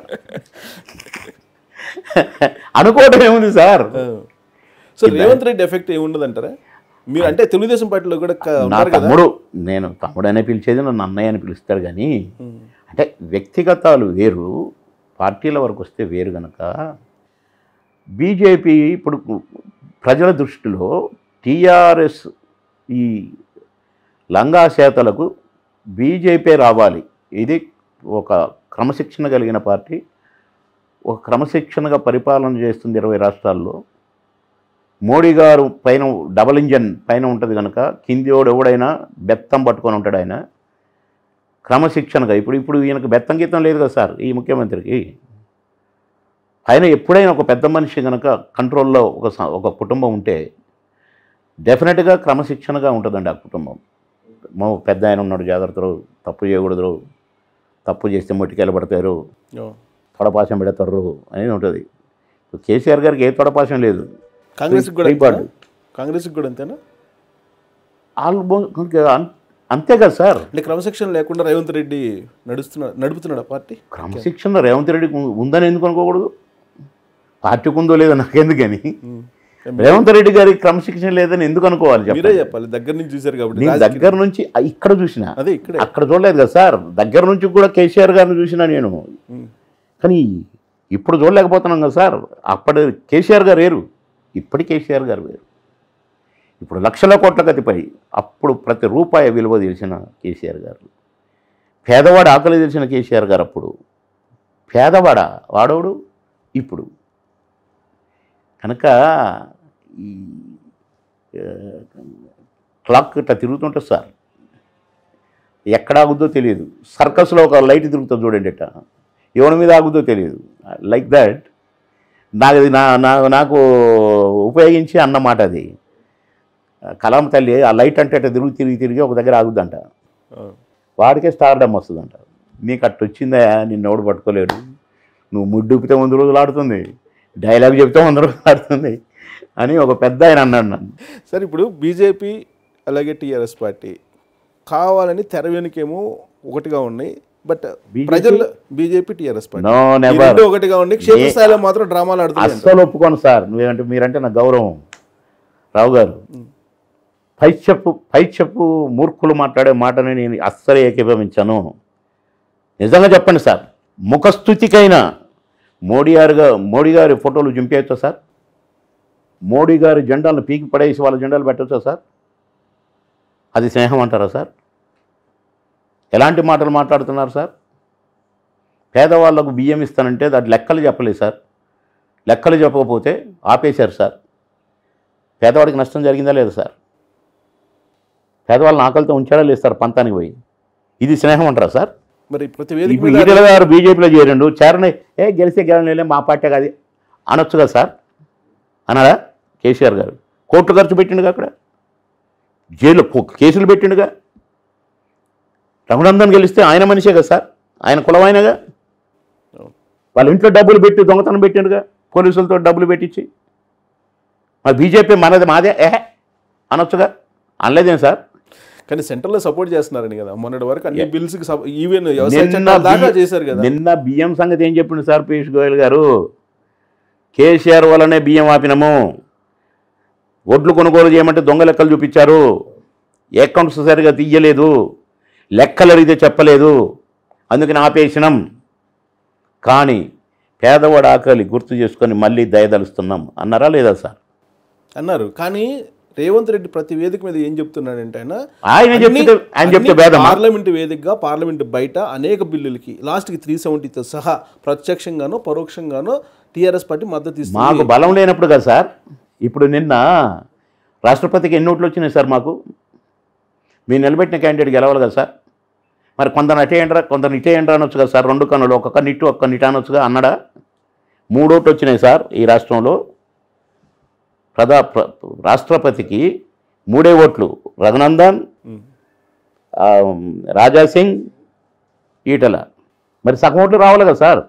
అనుకోవటం ఏముంది sir so Revanth Reddy effect ఏముండదు అంటారా మీరు అంటే తెలుగుదేశం పార్టీలో కూడా క- నా ఉన్నారు కదా తమ్ముడు నేను తమ్ముడు అనే పిలిచేది నన్ను అన్నయ్య అని పిలుస్తాడు కానీ ఉమ్, అంటే వ్యక్తిగతాలు వేరు పార్టీల వరకు వస్తే వేరు గనక బీజేపీ ఇప్పుడు ప్రజల దృష్టిలో టీఆర్ఎస్ ఈ లంగాశాతలకు బీజేపీ రావాలి ఇది ఒక క్రమశిక్షణ కలిగిన పార్టీ ఒక క్రమశిక్షణగా పరిపాలన చేస్తుంది ఇరవై రాష్ట్రాల్లో మోడీ గారు పైన డబల్ ఇంజన్ పైన ఉంటుంది కనుక కింది వాడు ఎవడైనా బెత్తం పట్టుకొని ఉంటాడు ఆయన క్రమశిక్షణగా ఇప్పుడు ఇప్పుడు ఈయనకు బెత్తం గీతం లేదు కదా సార్ ఈ ముఖ్యమంత్రికి ఆయన ఎప్పుడైనా ఒక పెద్ద మనిషి కనుక కంట్రోల్లో ఒక స- ఒక కుటుంబం ఉంటే డెఫినెట్గా క్రమశిక్షణగా ఉంటుందండి ఆ కుటుంబం మా పెద్ద ఆయన ఉన్నాడు జాగ్రత్తలు తప్పు చేయకూడదు తప్పు చేస్తే మొట్టికెళ్ళ పడతారు ఓ. తొడపాశం పెడతారు అనేది ఉంటుంది ఇప్పుడు కేసీఆర్ గారికి ఏ తొడపాశం లేదు కాంగ్రెస్కి కూడా శ్రీపాడు. అంతేనా? కాంగ్రెస్కి కూడా అంతేనా ఆల్మోస్ట్ అంతే కదా సార్ అంటే క్రమశిక్షణ లేకుండా రేవంత్ రెడ్డి నడుస్తున్నాడు నడుపుతున్నాడు ఆ పార్టీ క్రమశిక్షణ రేవంత్ రెడ్డికి ఉం- ఉందని ఎందుకు అనుకోకూడదు పార్టీకి ఉందో లేదో నాకెందుకని ఉమ్. రేవంత్ రెడ్డి గారికి క్రమశిక్షణ లేదని ఎందుకు అనుకోవాలి మీరే చెప్పండి చెప్పాలి దగ్గర నుంచి చూశారు కాబట్టి నేను రాజకీయ- దగ్గర నుంచి ఆ, ఇక్కడ చూసిన అదే ఇక్కడే అక్కడ చూడలేదు కదా సార్ దగ్గర నుంచి కూడా కేసీఆర్ గారిని చూసిన నేను ఉమ్. కానీ ఇప్పుడు చూడలేకపోతున్నాం కదా సార్ అప్పటి కేసీఆర్ గారు వేరు ఇప్పటి కేసీఆర్ గారు వేరు ఇప్పుడు లక్షల కోట్ల గతిపై అప్పుడు ప్రతి రూపాయి విలువ తెలిసిన కేసీఆర్ గారు పేదవాడు ఆకలి తెలిసిన కేసీఆర్ గారు అప్పుడు పేదవాడ వాడోడు ఇప్పుడు కనుక ఈ ఆ, క్లాక్ ఇట్లా తిరుగుతుంటుంది సార్ ఎక్కడ ఆగుద్దో తెలియదు సర్కస్లో ఒక లైట్ తిరుగుతుంది చూడండి ఇట్ట ఎవరి మీద ఆగుద్దో తెలియదు లైక్ దట్ నాకు అది నా నా- నాకు ఉపయోగించి అన్నమాట అది కలాం తల్లి ఆ లైట్ అంటే అట్ట తిరిగి తిరిగి తిరిగి ఒక దగ్గర ఆగుద్దంట ఆ. వాడికే స్టార్ డమ్ వస్తుందంట నీకు అట్ట వచ్చిందా నిన్ను ఎవడు పట్టుకోలేడు నువ్వు ముడ్డుపితే వంద రోజులు ఆడుతుంది డైలాగ్ చెప్తే వంద రోజులు ఆడుతుంది అని ఒక పెద్ద ఆయన అన్నాడు నన్ను సరే ఇప్పుడు బీజేపీ అలాగే టీఆర్ఎస్ పార్టీ కావాలని తెర వెనుకేమో ఒకటిగా ఉన్నాయి బట్ BJP? ప్రజలు బీజేపీ టీఆర్ఎస్ పార్టీ నో ఈ నెవర్ రెండు ఒకటిగా ఉండి క్షేత్రస్థాయిలో మాత్రం డ్రామాలు ఆడుతున్నాయి అస్సలు ఒప్పుకోను సార్ నువ్వేమంటే మీరంటే నా గౌరవం రావు గారు పై చెప్పు పై చెప్పు మూర్ఖులు మాట్లాడే మాటని నేను అస్సలు ఏకీభవించాను నిజంగా చెప్పండి సార్ ముఖస్థుతికైనా మోడీ గారుగా మోడీ గారి ఫోటోలు చింపేయచ్చా సార్ మోడీ గారి జెండాలను పీకి పడేసి వాళ్ళ జెండాలు పెట్టచ్చా సార్ అది స్నేహం అంటారా సార్ ఎలాంటి మాటలు మాట్లాడుతున్నారు సార్ పేదవాళ్ళకు బియ్యం ఇస్తానంటే దాని లెక్కలు చెప్పలేదు సార్ లెక్కలు చెప్పకపోతే ఆపేశారు సార్ పేదవాడికి నష్టం జరిగిందా లేదా సార్ పేదవాళ్ళని ఆకలితో ఉంచారా లేదు సార్ పంతానికి పోయి ఇది స్నేహం అంటారా సార్ మరి ప్రతి వేదిక ఇప్పుడు మీద ఈటల గారు బీజేపీలో చేరండు చేరని ఏ గెలిస్తే గెలవలే మా పార్టీ కాదు అనొచ్చు కదా సార్ అన్నారా కేసీఆర్ గారు కోట్లు ఖర్చు పెట్టిండుగా అక్కడ జైలు కో- కేసులు పెట్టిండుగా రఘునందన్ గెలిస్తే ఆయన మనిషే కదా సార్ ఆయన కులమైనగా వాళ్ళ ఇంట్లో డబ్బులు పెట్టి దొంగతనం పెట్టిండుగా పోలీసులతో డబ్బులు పెట్టించి మరి బీజేపీ మనది మాదే ఏ అనొచ్చుగా అనలేదేం సార్ కానీ సెంట్రల్ లో సపోర్ట్ చేస్తున్నారని కదా మొన్నటి వరకు అన్ని బిల్స్ కి ఈవెన్ వ్యవసాయ నిన్న చట్టాల దాకా బియ్యం- చేశారు కదా నిన్న బియ్యం సంగతి ఏం చెప్పిండు సార్ పీయూష్ గోయల్ గారు కేసీఆర్ వల్లనే బియ్యం ఆపినాము ఒడ్లు కొనుగోలు చేయమంటే దొంగ లెక్కలు చూపించారు అకౌంట్స్ సరిగా తీయలేదు లెక్కలు అడిగితే చెప్పలేదు అందుకని ఆపేసినాం కానీ పేదవాడు ఆకలి గుర్తు చేసుకొని మళ్ళీ దయదలుస్తున్నాం అన్నారా లేదా సార్ అన్నారు కానీ రేవంత్ రెడ్డి ప్రతి వేదిక మీద ఏం చెప్తున్నాడంటే ఆయన ఆయన చెప్తే ఆయన చెప్తే భేదమా పార్లమెంట్ వేదికగా పార్లమెంట్ బయట అనేక బిల్లులకి లాస్ట్ కి త్రీ సెవెంటీతో సహా ప్రత్యక్షంగానో పరోక్షంగానో టీఆర్ఎస్ పార్టీ మద్దతు ఇస్తుంది మాకు బలం లేనప్పుడు కదా సార్ ఇప్పుడు నిన్న రాష్ట్రపతికి ఎన్ని ఓట్లు వచ్చినాయి సార్ మాకు మీరు నిలబెట్టిన క్యాండిడేట్ గెలవాలి కదా సార్ మరి కొందరు అటేయండ్రా కొందరు ఇటేయండ్రా అనొచ్చు కదా సార్ రెండు కన్నులు ఒక్కొక్క నిట్టు ఒక్క నిట్టు అనొచ్చుగా అన్నాడా మూడు ఓట్లు వచ్చినాయి సార్ ఈ రాష్ట్రంలో ప్రధా ప్ర- రాష్ట్రపతికి మూడే ఓట్లు రఘునందన్ ఉమ్. ఆ, రాజా సింగ్ ఈటల మరి సగం ఓట్లు రావాలి కదా సార్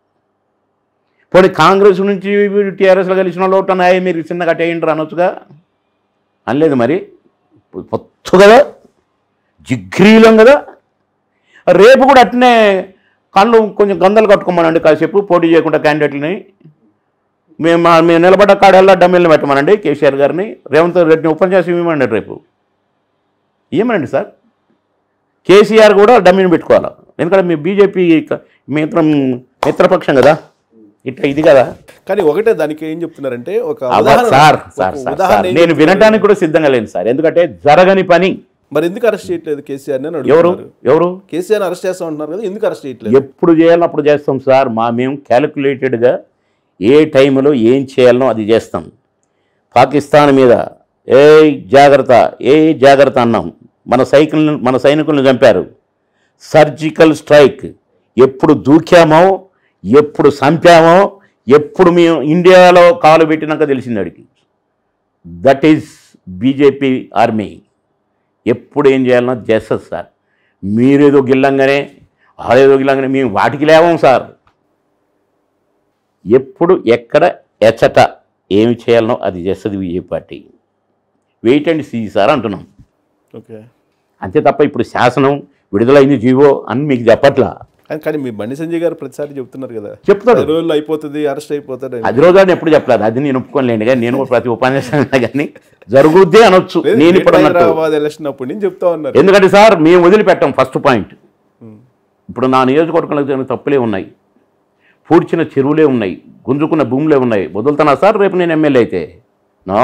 పోనీ కాంగ్రెస్ నుంచి టీఆర్ఎస్లో గెలిచిన వాళ్ళు ఓటు అన్నాయి మీరు చిన్నగా అటేయండి అనొచ్చుగా అనలేదు మరి పొత్తు కదా జిగ్రీలం కదా రేపు కూడా అట్నే కళ్ళు కొంచెం గందలు కట్టుకోమనండి కాసేపు పోటీ చేయకుండా క్యాండిడేట్లని మేము మా- మేము నిలబడ్డ కాడల్లా డమ్మీలను పెట్టమనండి కేసీఆర్ గారిని రేవంత్ రెడ్డిని ఉపన్యాసం ఇవ్వమండి రేపు ఇవ్వమనండి సార్ కేసీఆర్ కూడా డమ్మీని పెట్టుకోవాలి ఎందుకంటే మీ బీజేపీ మిత్రం మిత్రపక్షం కదా ఇట్లా ఇది కదా కానీ ఒకటే దానికి ఏం చెప్తున్నారంటే ఒక అవ్వ ఉదాహరణ సార్ ఒక సార్ సార్, ఉదాహరణ సార్ ఏం నేను చెప్తున్నారు? వినడానికి కూడా సిద్ధంగా లేను సార్ ఎందుకంటే జరగని పని మరి ఎందుకు అరెస్ట్ చేయట్లేదు కేసీఆర్ అని ఎవరు అడుగుతున్నారు ఎవరు కేసీఆర్ అరెస్ట్ చేస్తా ఉంటున్నారు కదా ఎందుకు అరెస్ట్ చేయట్లేదు ఎప్పుడు చేయాలో అప్పుడు చేస్తాం సార్ మా మేము క్యాలిక్యులేటెడ్గా ఏ టైంలో ఏం చేయాలనో అది చేస్తాం పాకిస్తాన్ మీద ఏ జాగ్రత్త ఏ జాగ్రత్త అన్నాం మన సైకిల్ మన సైనికులను చంపారు సర్జికల్ స్ట్రైక్ ఎప్పుడు దూకామో ఎప్పుడు చంపామో ఎప్పుడు మేము ఇండియాలో కాలు పెట్టినాక తెలిసింది అడిగి దట్ ఈజ్ బీజేపీ ఆర్మీ ఎప్పుడు ఏం చేయాలన్నా చేస్తుంది సార్ మీరేదో గిల్లంగానే ఆడేదో గిల్లంగానే మేము వాటికి లేవం సార్ ఎప్పుడు ఎక్కడ ఎచ్చట ఏమి చేయాలనో అది చేస్తుంది BJP party wait and see sir అంటున్నాం ఓకే అంతే తప్ప ఇప్పుడు శాసనం విడుదలైంది జీవో అని మీకు చెప్పట్లా కానీ కానీ మీ బండి సంజయ్ గారు ప్రతిసారి చెప్తున్నారు కదా చెప్తాడు పది రోజులు అయిపోతుంది అరెస్ట్ అయిపోతాడు అని. అది రోజు ఎప్పుడు చెప్పలేదు అది నేను ఒప్పుకోలేండి కానీ నేను కూడా ప్రతి ఉపన్యాసం కానీ జరుగుద్ది అనొచ్చు లేదు, నేను ఇప్పుడు గ్రేటర్ అన్నట్టు హైదరాబాద్ ఎలక్షన్ అప్పుడు నేను చెప్తా ఉన్నారు ఎందుకంటే సార్ మేము వదిలిపెట్టాం ఫస్ట్ పాయింట్ ఉమ్. ఇప్పుడు నా నియోజకవర్గంలో జరిగిన తప్పులే ఉన్నాయి పూడ్చిన చెరువులే ఉన్నాయి గుంజుకున్న భూములే ఉన్నాయి వదులుతున్నా సార్ రేపు నేను ఎమ్మెల్యే అయితే నో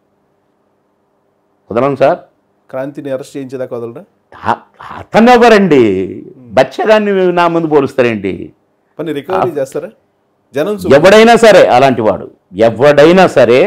వదలను సార్ క్రాంతిని అరెస్ట్ చేయించేదాకా వదలరా అ- అతను ఎవరండి బచ్చగాన్ని నా ముందు పోలుస్తారేంటి పని రికవరీ చేస్తారా జనం సు- ఎవడైనా సరే అలాంటి వాడు ఎవడైనా సరే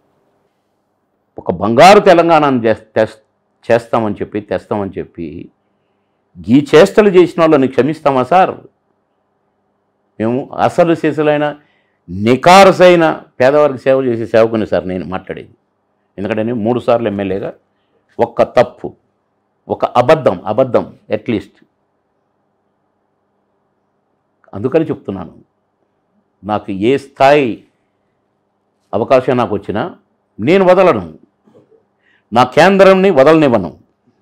ఒక బంగారు తెలంగాణను చేస్- తెస్- చేస్తామని చెప్పి తెస్తామని చెప్పి ఈ చేష్టలు చేసిన వాళ్ళని క్షమిస్తామా సార్ మేము అసలు శిశులైన నికారసైన పేదవారికి సేవ చేసే సేవకుని సార్ నేను మాట్లాడేది ఎందుకంటే నేను మూడు సార్లు ఎమ్మెల్యేగా ఒక్క తప్పు ఒక అబద్ధం అబద్ధం అట్లీస్ట్ అందుకని చెప్తున్నాను నాకు ఏ స్థాయి అవకాశం నాకు వచ్చినా నేను వదలను నా కేంద్రంని వదలనివ్వను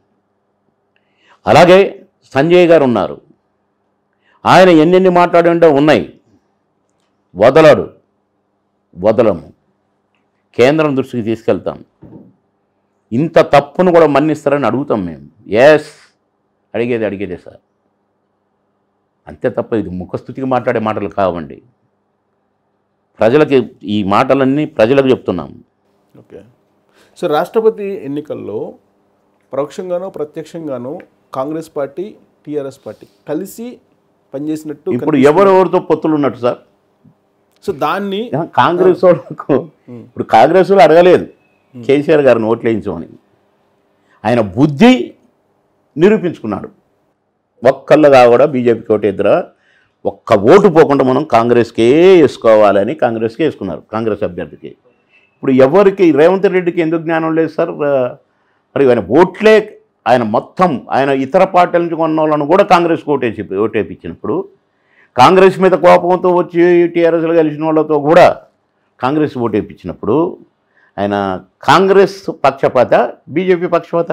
అలాగే సంజయ్ గారు ఉన్నారు ఆయన ఎన్నెన్ని మాట్లాడిండో ఉన్నాయి వదలడు వదలము కేంద్రం దృష్టికి తీసుకెళ్తాం ఇంత తప్పును కూడా మన్నిస్తారని అడుగుతాం మేము ఎస్ అడిగేది అడిగేదే సార్ అంతే తప్ప ఇది ముఖస్థుతికి మాట్లాడే మాటలు కావండి ప్రజలకి ఈ మాటలన్నీ ప్రజలకు చెప్తున్నాం ఓకే సో రాష్ట్రపతి ఎన్నికల్లో పరోక్షంగానో ప్రత్యక్షంగానో కాంగ్రెస్ పార్టీ టీఆర్ఎస్ పార్టీ కలిసి పనిచేసినట్టు ఇప్పుడు ఎవరెవరితో పొత్తులు ఉన్నట్టు సార్ సో దాన్ని కాంగ్రెస్ వాళ్ళకు ఇప్పుడు కాంగ్రెస్ వాళ్ళు అడగలేదు కేసీఆర్ గారిని ఓట్లు వేయించమని ఆయన బుద్ధి నిరూపించుకున్నాడు ఒక్కళ్ళగా కూడా బీజేపీకి ఓటు ఎదురా ఒక్క ఓటు పోకుండా మనం కాంగ్రెస్కే వేసుకోవాలని కాంగ్రెస్కే వేసుకున్నారు కాంగ్రెస్ అభ్యర్థికి ఇప్పుడు ఎవరికి రేవంత్ రెడ్డికి ఎందుకు జ్ఞానం లేదు సార్ మరి ఆయన ఓట్లే ఆయన మొత్తం ఆయన ఇతర పార్టీల నుంచి కొన్న వాళ్ళను కూడా కాంగ్రెస్ ఓటేసి ఓటేపించినప్పుడు కాంగ్రెస్ మీద కోపంతో వచ్చి టీఆర్ఎస్లో కలిసిన వాళ్ళతో కూడా కాంగ్రెస్ ఓటేపించినప్పుడు ఆయన కాంగ్రెస్ పక్షపాత బీజేపీ పక్షపాత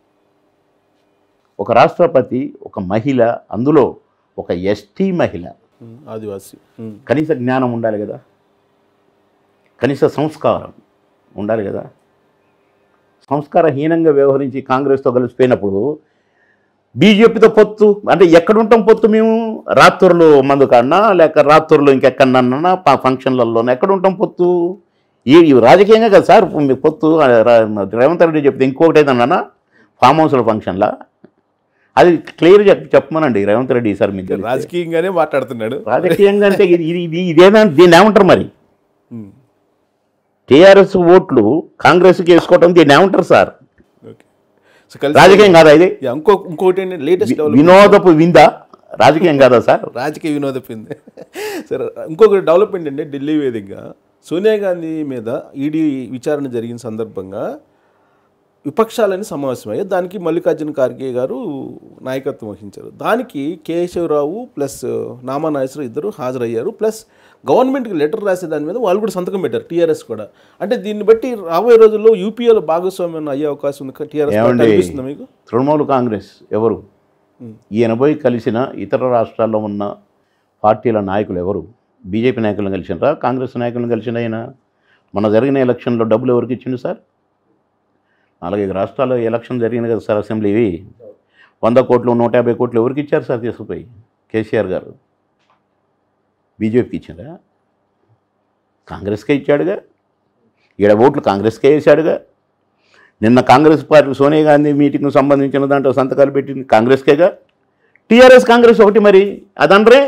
ఒక రాష్ట్రపతి ఒక మహిళ అందులో ఒక ఎస్టీ మహిళ ఉమ్, ఆదివాసి ఉమ్, కనీస జ్ఞానం ఉండాలి కదా కనీస సంస్కారం ఉండాలి కదా సంస్కారహీనంగా వ్యవహరించి కాంగ్రెస్తో కలిసిపోయినప్పుడు బీజేపీతో పొత్తు అంటే ఎక్కడ ఉంటాం పొత్తు మేము రాత్రులు మందు కాడనా లేక రాత్రులు ఇంకెక్కడన్నా ఫంక్షన్లలోనే ఎక్కడ ఉంటాం పొత్తు ఈ ఈ రాజకీయంగా కదా సార్ మీ పొత్తు ఆ, రా- రేవంత్ రెడ్డి చెప్తే ఇంకొకటి ఏదన్నా ఫామ్ హౌస్ల ఫంక్షన్లా అది క్లియర్ చెప్ చెప్పమనండి రేవంత్ రెడ్డి సార్ మీకు తెలిస్తే. రాజకీయంగానే మాట్లాడుతున్నాడు రాజకీయంగా అంటే ఇది ఇది- ఇది ఇదేనా దీన్ని ఏమంటారు మరి ఉమ్, టీఆర్ఎస్ ఓట్లు కాంగ్రెస్కి వేసుకోవటం దీన్ని ఏమంటారు సార్ ఓకే సో కలిసి రాజకీయం కాదా ఇది యా, ఇంకో ఇంకోటి ఏంటి లేటెస్ట్ డెవలప్ వినోదపు విందా రాజకీయం కాదా సార్ రాజకీయ వినోదపింది సరే ఇంకొక డెవలప్మెంట్ అండి ఢిల్లీ వేదికగా సోనియా గాంధీ మీద ఈడీ విచారణ జరిగిన సందర్భంగా విపక్షాలని సమావేశమయ్యాయి దానికి మల్లికార్జున ఖార్గే గారు నాయకత్వం వహించారు దానికి కేశవరావు ప్లస్ నామా నాగేశ్వరరావు ఇద్దరు హాజరయ్యారు ప్లస్ గవర్నమెంట్కి లెటర్ రాసే దాని మీద వాళ్ళు కూడా సంతకం పెట్టారు టీఆర్ఎస్ కూడా అంటే దీన్ని బట్టి రాబోయే రోజుల్లో యూపీఏలో భాగస్వామ్యం అయ్యే అవకాశం ఉంది టీఆర్ఎస్ ఏమండి? అనిపిస్తుందా మీకు తృణమూల్ కాంగ్రెస్ ఎవరు ఈయన పోయి కలిసిన ఇతర రాష్ట్రాల్లో ఉన్న పార్టీల నాయకులు ఎవరు బీజేపీ నాయకులను కలిసినరా కాంగ్రెస్ నాయకులను కలిసిన ఆయన మన జరిగిన ఎలక్షన్లో డబ్బులు ఎవరికి ఇచ్చిండు సార్ నాలుగైదు రాష్ట్రాల్లో ఎలక్షన్ జరిగింది కదా సార్ అసెంబ్లీవి వంద కోట్లు నూట యాభై కోట్లు ఎవరికి ఇచ్చారు సార్ తీసుకుపోయి కేసీఆర్ గారు బీజేపీకి ఇచ్చిందా కాంగ్రెస్కే ఇచ్చాడుగా ఈడ ఓట్లు కాంగ్రెస్కే వేసాడుగా నిన్న కాంగ్రెస్ పార్టీ సోనియా గాంధీ మీటింగ్కు సంబంధించిన దాంట్లో సంతకాలు పెట్టింది కాంగ్రెస్కేగా టీఆర్ఎస్ కాంగ్రెస్ ఒకటి మరి అదనరే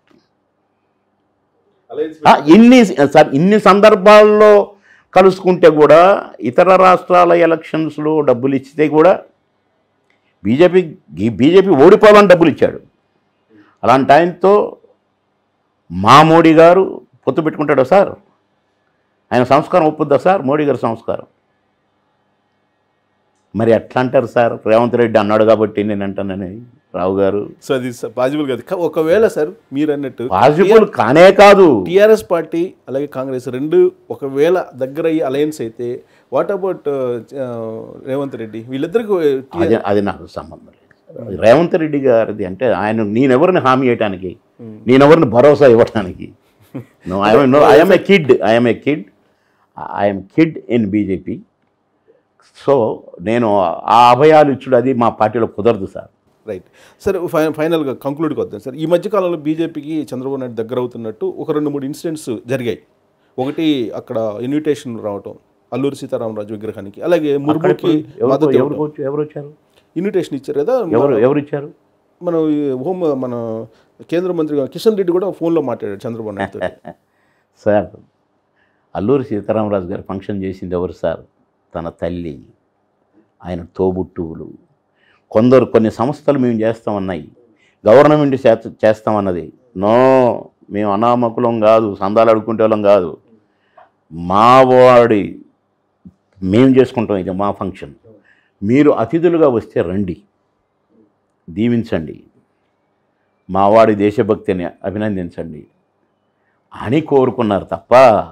ఆ, ఇన్ని సార్ ఇన్ని సందర్భాల్లో కలుసుకుంటే కూడా ఇతర రాష్ట్రాల ఎలక్షన్స్లో డబ్బులు ఇచ్చితే కూడా బీజేపీ బీజేపీ ఓడిపోవాలని డబ్బులు ఇచ్చాడు అలాంటి ఆయనతో మా మోడీ గారు పొత్తు పెట్టుకుంటాడా సార్ ఆయన సంస్కారం ఒప్పుద్దా సార్ మోడీ గారి సంస్కారం మరి ఎట్లా అంటారు సార్ రేవంత్ రెడ్డి అన్నాడు కాబట్టి నేను అంటానని రావు గారు సో అది పాజిబుల్ కాదు కా- ఒకవేళ సార్ మీరు అన్నట్టు పాసిబుల్ కానే కాదు టిఆర్ఎస్ పార్టీ అలాగే కాంగ్రెస్ రెండు ఒకవేళ దగ్గర అయ్యి అలయన్స్ అయితే వాట్ అబౌట్ రేవంత్ రెడ్డి వీళ్ళిద్దరికి అది అది నాకు సంబంధం లేదు రేవంత్ రెడ్డి గారిది అంటే ఆయన నేనెవరిని హామీ ఇవ్వటానికి నేనెవరిని భరోసా ఇవ్వటానికి no I'm no I'm a kid I'm a kid I'm kid in BJP so నేను ఆ అభయాలు ఇచ్చుడు అది మా పార్టీలో కుదరదు సార్ రైట్ సార్ ఫై- ఫైనల్గా కంక్లూడ్కి వద్దాం సార్ ఈ మధ్య కాలంలో బీజేపీకి చంద్రబాబు నాయుడు దగ్గర అవుతున్నట్టు ఒక రెండు మూడు ఇన్సిడెంట్స్ జరిగాయి ఒకటి అక్కడ ఇన్విటేషన్ రావటం అల్లూరి సీతారామరాజు విగ్రహానికి అలాగే ముర్ముకి ఎవరు మద్దతు ఎవరు ఇవ్వటం. వచ్చి- ఎవరు వచ్చారు ఇన్విటేషన్ ఇచ్చారు కదా ఎవరు ఎవరు ఇచ్చారు మన ఈ హోమ్ మన కేంద్ర మంత్రి కిషన్ రెడ్డి కూడా ఫోన్లో మాట్లాడాడు చంద్రబాబు నాయుడుతో సార్ అల్లూరి సీతారామరాజు గారు ఫంక్షన్ చేసింది ఎవరు సార్ తన తల్లి ఆయన తోబుట్టువులు కొందరు కొన్ని సంస్థలు మేము చేస్తామన్నాయి గవర్నమెంట్ చేత చేస్తామన్నది నో మేము అనామకులం కాదు సందాలు అడుక్కుంటే వాళ్ళం కాదు మా వాడి మేము చేసుకుంటాం ఇది మా ఫంక్షన్ మీరు అతిథులుగా వస్తే రండి దీవించండి మా వాడి దేశభక్తిని అభినందించండి అని కోరుకున్నారు తప్ప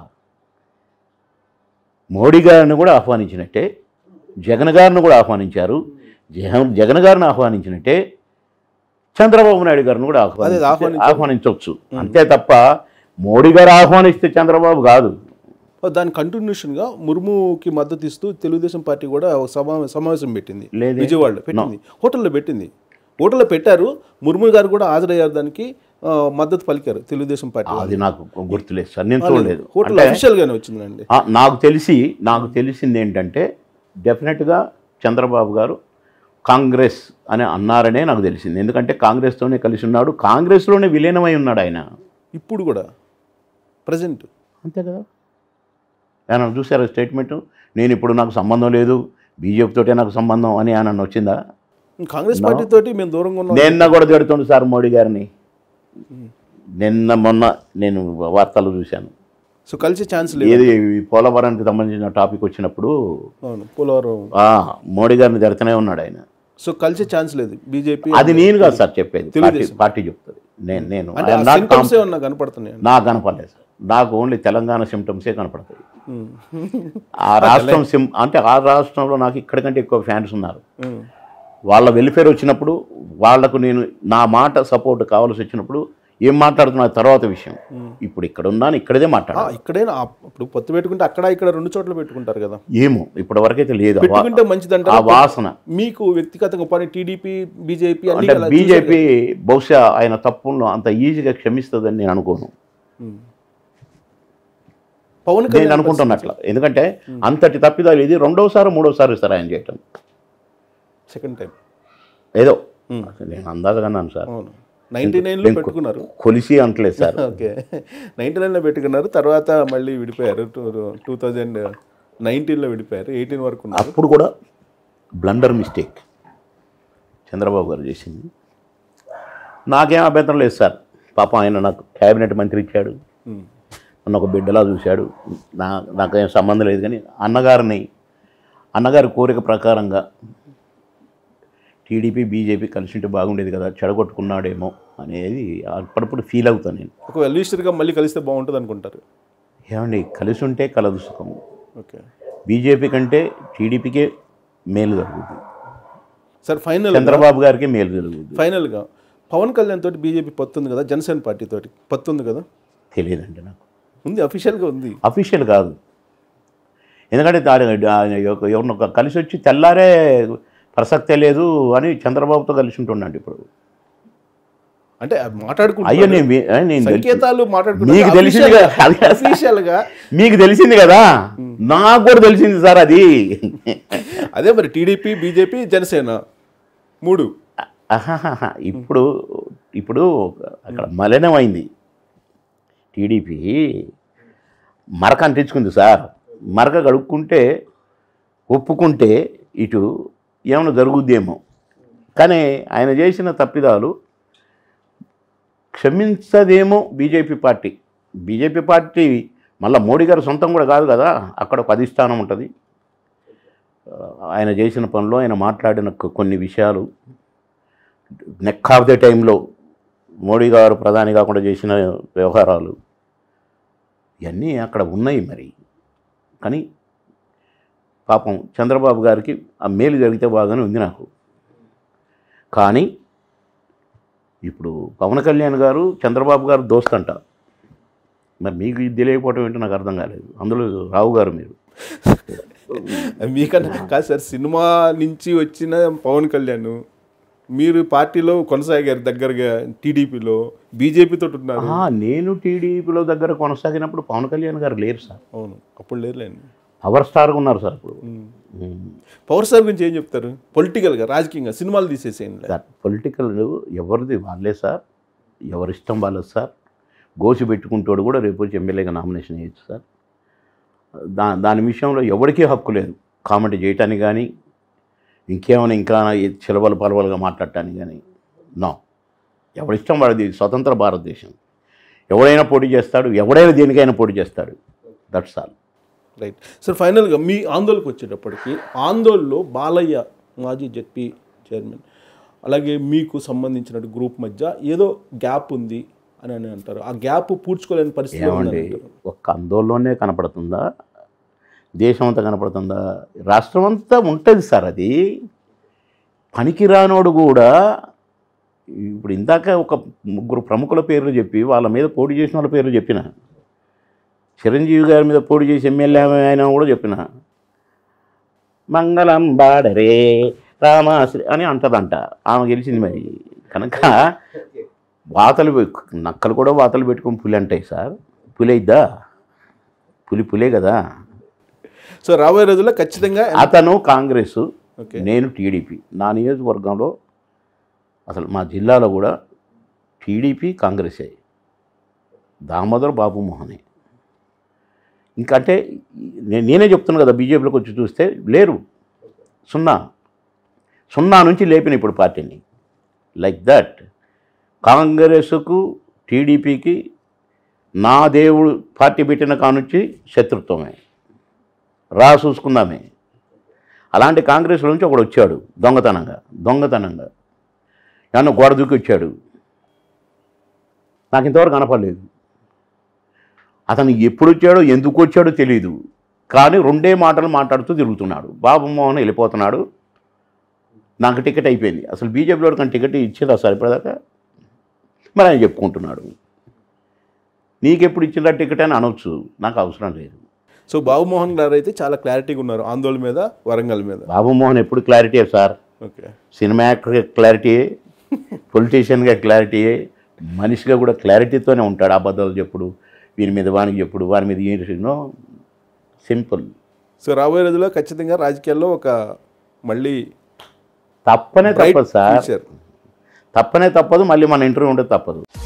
మోడీ గారిని కూడా ఆహ్వానించినట్టే జగన్ గారిని కూడా ఆహ్వానించారు జగన్ జగన్ గారిని ఆహ్వానించినట్టే చంద్రబాబు నాయుడు గారిని కూడా అదే, ఆహ్వానించ ఆహ్వానించారు. ఆహ్వానించవచ్చు అంతే తప్ప మోడీ గారు ఆహ్వానిస్తే చంద్రబాబు కాదు దాని కంటిన్యూషన్గా ముర్ముకి మద్దతు ఇస్తూ తెలుగుదేశం పార్టీ కూడా ఒక సమా సమావేశం పెట్టింది లేదే. విజయవాడలో పెట్టింది హోటల్లో పెట్టింది హోటల్లో పెట్టారు ముర్ము గారు కూడా హాజరయ్యారు దానికి ఆ, మద్దతు పలికారు తెలుగుదేశం పార్టీ వాళ్ళు. అది నాకు గుర్తులేదు సార్ నేను చూడలేదు హోటల్ అంటే అఫీషియల్గానే వచ్చిందండి ఆ, నాకు తెలిసి నాకు తెలిసింది ఏంటంటే డెఫినెట్గా చంద్రబాబు గారు కాంగ్రెస్ అని అన్నారనే నాకు తెలిసింది ఎందుకంటే కాంగ్రెస్తోనే కలిసి ఉన్నాడు కాంగ్రెస్లోనే విలీనమై ఉన్నాడు ఆయన ఇప్పుడు కూడా ప్రజెంట్ అంతే కదా ఆయన చూసారా స్టేట్మెంట్ నేను ఇప్పుడు నాకు సంబంధం లేదు బీజేపీతోటే నాకు సంబంధం అని ఆయన వచ్చిందా కాంగ్రెస్ పార్టీ తోటి మేము దూరంగా ఉన్నాం నిన్న కూడా తిడుతుండు సార్ మోడీ గారిని నిన్న మొన్న నేను వార్తలు చూశాను సో కలిసే ఛాన్స్ లేదు ఏది ఈ పోలవరానికి సంబంధించిన టాపిక్ వచ్చినప్పుడు అవును పోలవరం ఆ, మోడీ గారిని తిడుతూనే ఉన్నాడు ఆయన సో కలిసే ఛాన్స్ లేదు బీజేపీ అది నేను కాదు సార్ చెప్పేది పార్టీ తెలుగుదేశం. పార్టీ చెప్తుంది నేను నేను అంటే I am not symptoms com- ఏమన్నా కనపడుతున్నాయి నాకు కనపడలేదు సార్ నాకు ఓన్లీ తెలంగాణ సిమ్టమ్సే కనపడతాయి ఉమ్. ఆ రాష్ట్రం సిమ్ అంటే ఆ రాష్ట్రంలో నాకు ఇక్కడికంటే ఎక్కువ ఫ్యాన్స్ ఉన్నారు ఉమ్. వాళ్ళ వెల్ఫేర్ వచ్చినప్పుడు వాళ్లకు నేను నా మాట సపోర్ట్ కావాల్సి వచ్చినప్పుడు ఏం మాట్లాడుతున్నా తర్వాత విషయం ఇప్పుడు ఇక్కడ ఉన్నాను ఇక్కడదే ఆ, మాట్లాడాలి ఇక్కడైనా ఆ- ఇప్పుడు పొత్తు పెట్టుకుంటే అక్కడ ఇక్కడ రెండు చోట్ల పెట్టుకుంటారు కదా ఏమో ఇప్పటి వరకైతే లేదు ఆ వా- పెట్టుకుంటే మంచిదంట ఆ వాసన మీకు వ్యక్తిగతంగా పని టీడీపీ బీజేపీ అన్ని అంటే అలా బీజేపీ బహుశా ఆయన తప్పులను అంత ఈజీగా క్షమిస్తుందని నేను అనుకోను ఉమ్. పవన్ నేను కళ్యాణ్ అనుకుంటున్నట్ల ఎందుకంటే అంతటి తప్పిదాలు ఇది రెండోసారి మూడోసారి సార్ ఆయన చేయటం సెకండ్ టైం ఏదో నేను అందాజగా అన్నాను సార్ అవును నైన్టీ నైన్లో నేను పెట్టుకున్నారు కొలిసి అంటలేదు సార్ ఓకే నైన్టీ నైన్లో పెట్టుకున్నారు తర్వాత మళ్ళీ విడిపోయారు టూ టూ థౌజండ్ నైన్టీన్లో విడిపోయారు ఎయిటీన్ వరకు ఉన్నారు అప్పుడు కూడా బ్లండర్ మిస్టేక్ చంద్రబాబు గారు చేసింది నాకేం అభ్యంతరం లేదు సార్ పాపం ఆయన నాకు క్యాబినెట్ మంత్రి ఇచ్చాడు ఉమ్. నన్ను ఒక బిడ్డలా చూశాడు నా నాకేం సంబంధం లేదు కానీ అన్నగారిని అన్నగారి కోరిక ప్రకారంగా టీడీపీ బీజేపీ కలిసి ఉంటే బాగుండేది కదా చెడగొట్టుకున్నాడేమో అనేది అప్పుడప్పుడు ఫీల్ అవుతాను నేను ఒక వెల్విషర్గా మళ్ళీ కలిస్తే బాగుంటుంది అనుకుంటారు ఏమండి కలిసి ఉంటే కలదు సుఖము ఓకే బీజేపీ కంటే టీడీపీకే మేలు జరుగుతుంది సార్ ఫైనల్ చంద్రబాబు గారికి మేలు జరుగుతుంది ఫైనల్గా పవన్ కళ్యాణ్ తోటి బీజేపీ పొత్తుంది కదా జనసేన పార్టీ తోటి పొత్తుంది కదా తెలియదండి నాకు ఉంది అఫీషియల్గా ఉంది అఫీషియల్ కాదు ఎందుకంటే దాని ఎవరినొక కలిసి వచ్చి తెల్లారే ప్రసక్తే లేదు అని చంద్రబాబుతో కలిసి ఉంటున్నాడు ఇప్పుడు అంటే మాట్లాడుకుంటున్నారు అయ్యో నేను వి- ఆ, నేను తెలుసు. సంకేతాలు మీకు తెలిసింది కదా అది కాదు సార్. అఫీషియల్గా మీకు తెలిసింది కదా నాకు కూడా తెలిసింది సార్ అది అదే మరి టీడీపీ బీజేపీ జనసేన మూడు అహాహాహా. ఇప్పుడు ఇప్పుడు అక్కడ మలినమైంది టీడీపీ మరక అంటించుకుంది సార్ మరక కడుక్కుంటే ఒప్పుకుంటే ఇటు ఏమైనా జరుగుద్దేమో కానీ ఆయన చేసిన తప్పిదాలు క్షమించదేమో బీజేపీ పార్టీ బీజేపీ పార్టీ మళ్ళీ మోడీ గారు సొంతం కూడా కాదు కదా అక్కడ ఒక అధిష్టానం ఉంటుంది ఆ, ఆయన చేసిన పనిలో ఆయన మాట్లాడిన కొ- కొన్ని విషయాలు నెక్ ఆఫ్ ద టైంలో మోడీ గారు ప్రధాని కాకుండా చేసిన వ్యవహారాలు ఇవన్నీ అక్కడ ఉన్నాయి మరి కానీ పాపం చంద్రబాబు గారికి ఆ మేలు జరిగితే బాగానే ఉంది నాకు కానీ ఇప్పుడు పవన్ కళ్యాణ్ గారు చంద్రబాబు గారు దోస్తంట మరి మీకు ఇది తెలియకపోవటం ఏంటో నాకు అర్థం కాలేదు అందులో రావు గారు మీరు మీకన్నా కాదు సార్ సినిమా నుంచి వచ్చిన పవన్ కళ్యాణ్ మీరు పార్టీలో కొనసాగారు దగ్గరగా టీడీపీలో బీజేపీతో ఉన్నారు ఆ, నేను టీడీపీలో దగ్గర కొనసాగినప్పుడు పవన్ కళ్యాణ్ గారు లేరు సార్ అవును అప్పుడు లేరులేండి పవర్ స్టార్గా ఉన్నారు సార్ ఇప్పుడు ఉమ్. ఉమ్. పవర్ స్టార్ గురించి ఏం చెప్తారు పొలిటికల్గా రాజకీయంగా సినిమాలు తీసేసేయండి సార్ పొలిటికల్ ఎవరిది వాళ్ళే సార్ ఎవరిష్టం వాళ్ళది సార్ గోసి పెట్టుకుంటాడు కూడా రేపు వచ్చి ఎమ్మెల్యేగా నామినేషన్ చేయొచ్చు సార్ దా దాని విషయంలో ఎవరికీ హక్కు లేదు కామెంట్ చేయటానికి కానీ ఇంకేమైనా ఇంకా చిలవలు పలవలుగా మాట్లాడటానికి కానీ నో ఎవరిష్టం వాడిది స్వతంత్ర భారతదేశం ఎవడైనా పోటీ చేస్తాడు ఎవడైనా దేనికైనా పోటీ చేస్తాడు దట్స్ ఆల్ రైట్ సార్ ఫైనల్గా మీ ఆందోళనకు వచ్చేటప్పటికి ఆందోళనలో బాలయ్య మాజీ జెడ్పీ చైర్మన్ అలాగే మీకు సంబంధించిన గ్రూప్ మధ్య ఏదో గ్యాప్ ఉంది అని అని అంటారు ఆ గ్యాప్ పూడ్చుకోలేని పరిస్థితి ఉందని ఏమండి అంటారు. ఒక్క ఆందోళనలోనే కనపడుతుందా దేశం అంతా కనపడుతుందా రాష్ట్రం అంతా ఉంటుంది సార్ అది పనికిరానోడు కూడా ఇప్పుడు ఇందాక ఒక ముగ్గురు ప్రముఖుల పేర్లు చెప్పి వాళ్ళ మీద పోటీ చేసిన వాళ్ళ పేర్లు చెప్పిన చిరంజీవి గారి మీద పోటీ చేసి ఎమ్మెల్యే ఆయన కూడా చెప్పిన మంగళం బాడరే రామాశ్రీ అని అంటదంట ఆమె గెలిచింది మరి కనుక వాతలు పె- నక్కలు కూడా వాతలు పెట్టుకొని పులి అంటాయి సార్ పులి అయిద్దా పులి పులే కదా సో రాబోయే రోజుల్లో ఖచ్చితంగా అతను కాంగ్రెస్ ఓకే నేను టీడీపీ నా నియోజకవర్గంలో అసలు మా జిల్లాలో కూడా టీడీపీ కాంగ్రెసే దామోదర్ బాబు మోహనే ఇంకంటే నే- నేనే చెప్తున్నాను కదా బీజేపీలోకి వచ్చి చూస్తే లేరు సున్నా సున్నా నుంచి లేపిన ఇప్పుడు పార్టీని లైక్ దట్ కాంగ్రెస్కు టీడీపీకి నా దేవుడు పార్టీ పెట్టిన కానుంచి శత్రుత్వమే రా చూసుకుందామే అలాంటి కాంగ్రెస్ నుంచి ఒకడు వచ్చాడు దొంగతనంగా దొంగతనంగా నన్ను గోడ దూకి వచ్చాడు నాకు ఇంతవరకు కనపడలేదు అతను ఎప్పుడు వచ్చాడో ఎందుకు వచ్చాడో తెలియదు కానీ రెండే మాటలు మాట్లాడుతూ తిరుగుతున్నాడు బాబు మోహన్ వెళ్ళిపోతున్నాడు నాకు టికెట్ అయిపోయింది అసలు బీజేపీలో కానీ టికెట్ ఇచ్చిందా సార్ ఇప్పటిదాకా మరి ఆయన చెప్పుకుంటున్నాడు నీకెప్పుడు ఇచ్చిందా టికెట్ అని అనొచ్చు నాకు అవసరం లేదు సో బాబుమోహన్ గారు అయితే చాలా క్లారిటీగా ఉన్నారు ఆందోళన మీద వరంగల్ మీద బాబు మోహన్ ఎప్పుడు క్లారిటీ సార్ ఓకే సినిమా యాక్టర్గా క్లారిటీ పొలిటీషియన్గా క్లారిటీ మనిషిగా కూడా క్లారిటీతోనే ఉంటాడు అబద్ధాలు చెప్పుడు వీని మీద వానికి చెప్పుడు వాని మీద నో సింపుల్ సో రాబోయే రోజుల్లో ఖచ్చితంగా రాజకీయాల్లో ఒక మళ్ళీ తప్పనే bright తప్పదు సార్ future. తప్పనే తప్పదు మళ్ళీ మన ఇంటర్వ్యూ ఉంటే తప్పదు